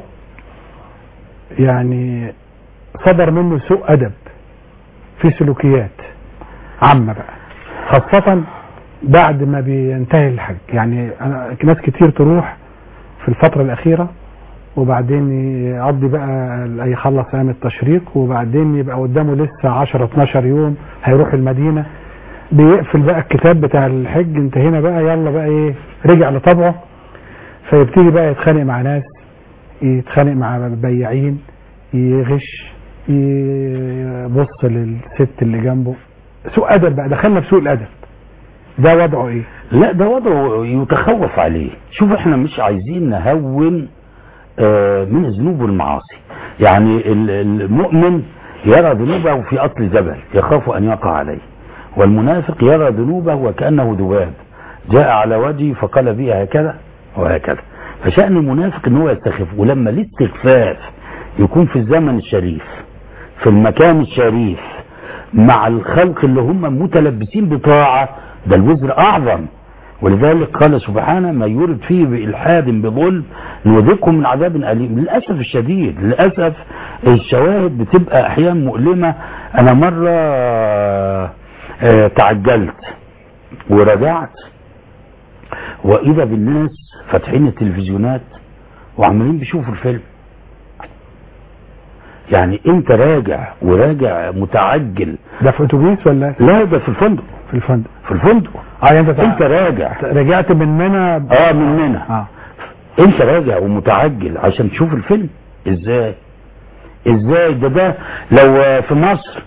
S2: يعني صدر منه سوء أدب في سلوكيات عامة بقى خاصة بعد ما بينتهي الحج يعني أنا ناس كتير تروح في الفترة الأخيرة وبعدين يقضي بقى يخلص ايام التشريق وبعدين يبقى قدامه لسه 10 12 يوم هيروح المدينه بيقفل بقى الكتاب بتاع الحج انتهينا بقى يلا بقى ايه رجع لطبعه فيبتدي بقى يتخانق مع ناس يتخانق مع بياعين يغش يبص للست اللي جنبه سوء ادب بقى دخلنا في سوء الادب ده وضعه ايه
S3: لا ده وضعه يتخوف عليه شوف احنا مش عايزين نهون آه، من الذنوب والمعاصي يعني ال- المؤمن يرى ذنوبه في أصل جبل يخاف أن يقع عليه والمنافق يرى ذنوبه وكأنه ذباب جاء على وجهه فقال بي هكذا وهكذا فشأن المنافق ان هو يستخف ولما الاستخفاف يكون في الزمن الشريف في المكان الشريف مع الخلق اللي هم متلبسين بطاعة ده الوزر أعظم ولذلك قال سبحانه ما يرد فيه بإلحاد بظلم نذيقه من عذاب أليم للأسف الشديد للأسف الشواهد بتبقى أحيانا مؤلمة أنا مرة آه، تعجلت ورجعت وإذا بالناس فاتحين التلفزيونات وعمالين بيشوفوا الفيلم يعني انت راجع وراجع متعجل
S2: ده في اتوبيس ولا
S3: لا ده في الفندق
S2: في الفندق
S3: في الفندق
S2: اه انت
S3: انت راجع
S2: رجعت من منى ب-
S3: اه من منى
S2: اه
S3: انت راجع ومتعجل عشان تشوف الفيلم ازاي ازاي ده ده لو في مصر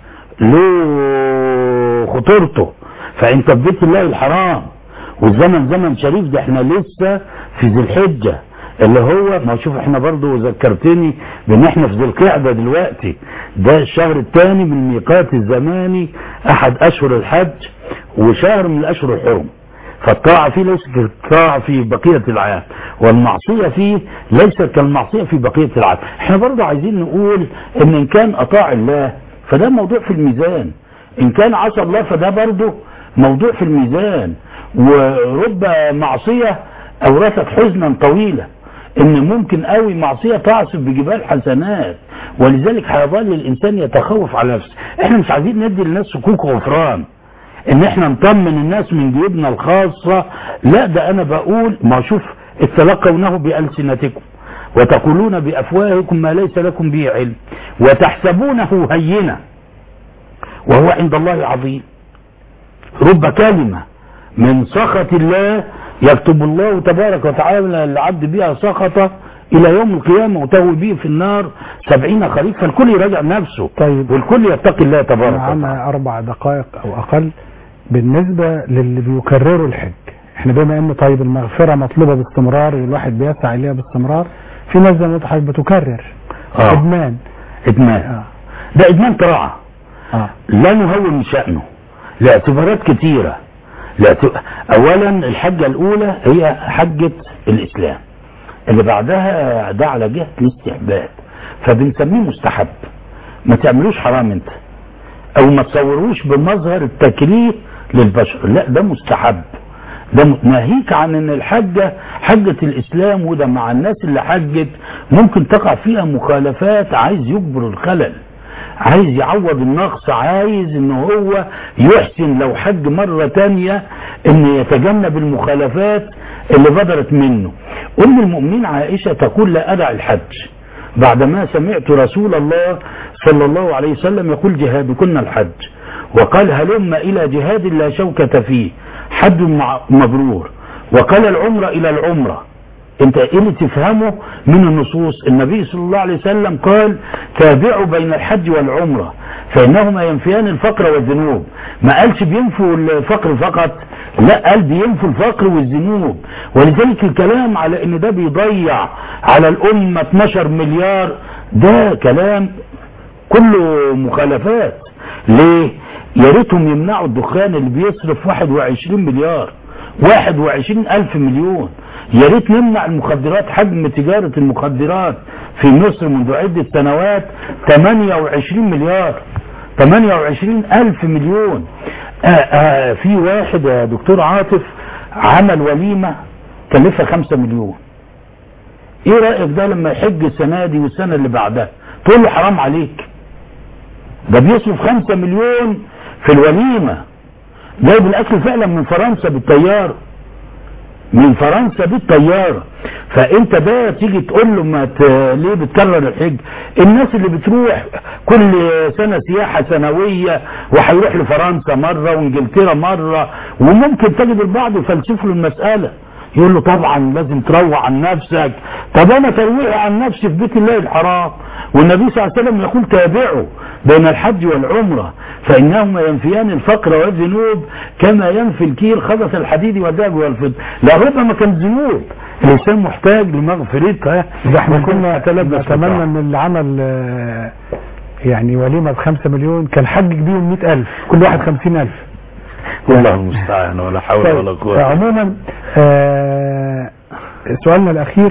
S3: له خطورته فانت في بيت الله الحرام والزمن زمن شريف ده احنا لسه في ذي الحجة اللي هو ما شوف احنا برضو ذكرتني بان احنا في ذي القعدة دلوقتي ده الشهر الثاني من الميقات الزماني احد اشهر الحج وشهر من الاشهر الحرم فالطاعة فيه ليست كالطاعة في بقية العام والمعصية فيه ليست كالمعصية في بقية العام احنا برضو عايزين نقول ان ان كان اطاع الله فده موضوع في الميزان ان كان عصى الله فده برضو موضوع في الميزان ورب معصية اورثت حزنا طويلا ان ممكن قوي معصية تعصف بجبال حسنات ولذلك هيظل الانسان يتخوف على نفسه احنا مش عايزين ندي للناس سكوك غفران ان احنا نطمن الناس من جيوبنا الخاصة لا ده انا بقول ما شوف اتلقونه بألسنتكم وتقولون بأفواهكم ما ليس لكم به علم وتحسبونه هينا وهو عند الله عظيم رب كلمة من سخط الله يكتب الله تبارك وتعالى العبد بها سخطة الى يوم القيامه وتهوي به في النار سبعين خريف فالكل يراجع نفسه
S2: طيب
S3: والكل يتقي الله تبارك وتعالى
S2: معانا اربع دقائق او اقل بالنسبه للي بيكرروا الحج احنا بما ان طيب المغفره مطلوبه باستمرار والواحد بيسعى اليها باستمرار في ناس زي ما قلت حضرتك بتكرر
S3: آه.
S2: ادمان
S3: ادمان
S2: اه
S3: ده ادمان قراءه
S2: اه
S3: لا نهون من شأنه لاعتبارات كثيرة لاعت... أولا الحجة الأولى هي حجة الإسلام اللي بعدها ده على جهة الاستحباب فبنسميه مستحب ما تعملوش حرام انت او ما تصوروش بمظهر التكريه للبشر لا ده مستحب ده م- ناهيك عن ان الحجة حجة الاسلام وده مع الناس اللي حجت ممكن تقع فيها مخالفات عايز يجبر الخلل عايز يعوض النقص عايز ان هو يحسن لو حج مرة تانية ان يتجنب المخالفات اللي بدرت منه ام المؤمنين عائشة تقول لا ادع الحج بعدما سمعت رسول الله صلى الله عليه وسلم يقول جهادكن الحج وقال هلم الى جهاد لا شوكة فيه حج مع- مبرور وقال العمرة الى العمرة انت ايه اللي تفهمه من النصوص النبي صلى الله عليه وسلم قال تابعوا بين الحج والعمرة فانهما ينفيان الفقر والذنوب ما قالش بينفوا الفقر فقط لا قال بينفوا الفقر والذنوب ولذلك الكلام على ان ده بيضيع على الامة 12 مليار ده كلام كله مخالفات ليه يا ريتهم يمنعوا الدخان اللي بيصرف 21 مليار 21 ألف مليون يا ريت نمنع المخدرات حجم تجارة المخدرات في مصر منذ عدة سنوات 28 مليار 28 ألف مليون آآ آآ في واحد يا دكتور عاطف عمل وليمة كلفها 5 مليون ايه رأيك ده لما يحج السنة دي والسنة اللي بعدها تقول له حرام عليك ده بيصرف 5 مليون في الوليمة جايب الاكل فعلا من فرنسا بالطيارة من فرنسا بالطيارة فانت ده تيجي تقول له ما ت... ليه بتكرر الحج الناس اللي بتروح كل سنة سياحة سنوية وهيروح لفرنسا مرة وانجلترا مرة وممكن تجد البعض يفلسف له المسألة يقول له طبعا لازم تروع عن نفسك طب انا ترويع عن نفسي في بيت الله الحرام والنبي صلى الله عليه وسلم يقول تابعوا بين الحج والعمرة فإنهما ينفيان الفقر والذنوب كما ينفي الكير خبث الحديد والذهب والفضة لا ربما كان ذنوب الإنسان محتاج لمغفرتها
S2: ده احنا كنا نتمنى ان اللي عمل آه، يعني وليمه بخمسة مليون كان حجج بيهم مئة ألف كل واحد خمسين ألف
S3: والله المستعان ولا حول ولا
S2: طيب،
S3: قوة
S2: عموما آه، سؤالنا الأخير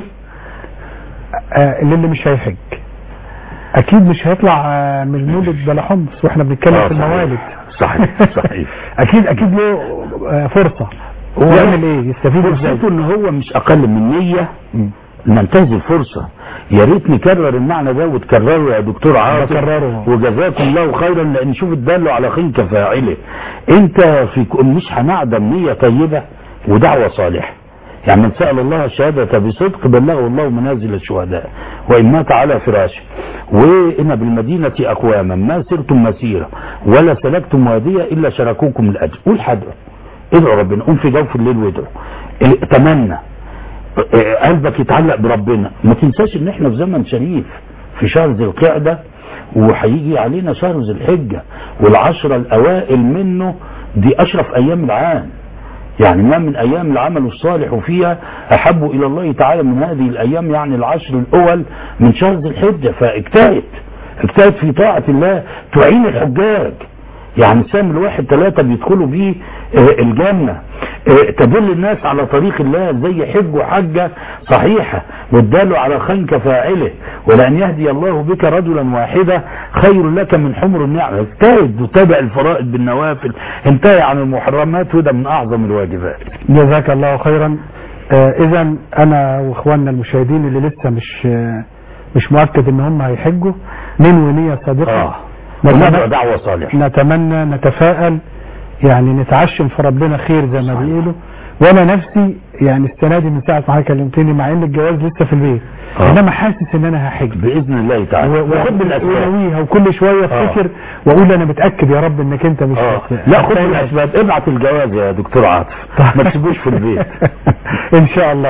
S2: آه، اللي اللي مش هيحج أكيد مش هيطلع آه، من المولد بلا حمص وإحنا بنتكلم
S3: آه،
S2: في
S3: صحيح.
S2: الموالد
S3: صحيح صحيح
S2: أكيد أكيد له آه، فرصة
S3: هو
S2: يعمل إيه يستفيد إزاي
S3: فرصته ان هو مش اقل من نية ننتهز الفرصة يا ريت نكرر المعنى ده وتكرره يا دكتور عاطف
S2: بكرره.
S3: وجزاكم الله خيرا لان شوف الدال على خير كفاعله انت في ك- مش هنعدم نية طيبة ودعوة صالحة يعني من سأل الله الشهادة بصدق بلغه الله منازل الشهداء وإن مات على فراشه وإن بالمدينة أقواما ما سرتم مسيرة ولا سلكتم وادية إلا شركوكم الأجر قول حدث ادعوا ربنا قوم في جوف الليل وادعوا اه، تمنى اه، قلبك يتعلق بربنا ما تنساش ان احنا في زمن شريف في شهر ذي القعدة وهيجي علينا شهر ذي الحجة والعشرة الاوائل منه دي اشرف ايام العام يعني ما من ايام العمل الصالح فيها احب الى الله تعالى من هذه الايام يعني العشر الاول من شهر ذي الحجة فاجتهد اجتهد في طاعة الله تعين الحجاج يعني سام الواحد ثلاثة بيدخلوا بيه آه، الجنة آه، تدل الناس على طريق الله زي حج وحجة صحيحة والدال على خير كفاعله ولأن يهدي الله بك رجلا واحدا خير لك من حمر النعم اجتهد وتابع الفرائض بالنوافل انتهي عن المحرمات وده من أعظم الواجبات
S2: جزاك الله خيرا آه اذا انا واخواننا المشاهدين اللي لسه مش آه مش مؤكد ان هم هيحجوا ننوي نية صادقة
S3: اه
S2: نتمنى-
S3: وندعو دعوة صالحة
S2: نتمنى نتفائل يعني نتعشم في ربنا خير زي ما
S3: صحيح.
S2: بيقولوا وانا نفسي يعني السنه دي من ساعه ما حضرتك كلمتني مع ان الجواز لسه في البيت
S3: آه.
S2: انما حاسس ان انا هحج
S3: بإذن الله تعالى
S2: و-
S3: وخد بالأسباب
S2: وناويها وكل شويه
S3: آه.
S2: افتكر واقول انا متاكد يا رب انك انت مش
S3: اه
S2: هت-
S3: لا خد
S2: هتعمل.
S3: بالأسباب ابعت الجواز يا دكتور عاطف ما تسيبوش في البيت
S2: ان شاء الله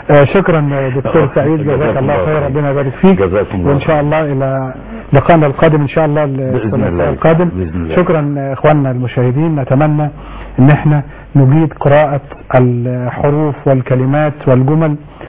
S2: آه، شكرا آه، دكتور سعيد جزاك
S3: جزاكم
S2: الله
S3: الله
S2: خير
S3: خير.
S2: ربنا يبارك فيك
S3: جزاكم الله
S2: وان شاء الله الى لقائنا القادم ان شاء الله الثلاثاء
S3: الله.
S2: القادم
S3: بإذن الله.
S2: شكرا آه، اخواننا المشاهدين نتمنى ان احنا نجيد قراءة الحروف والكلمات والجمل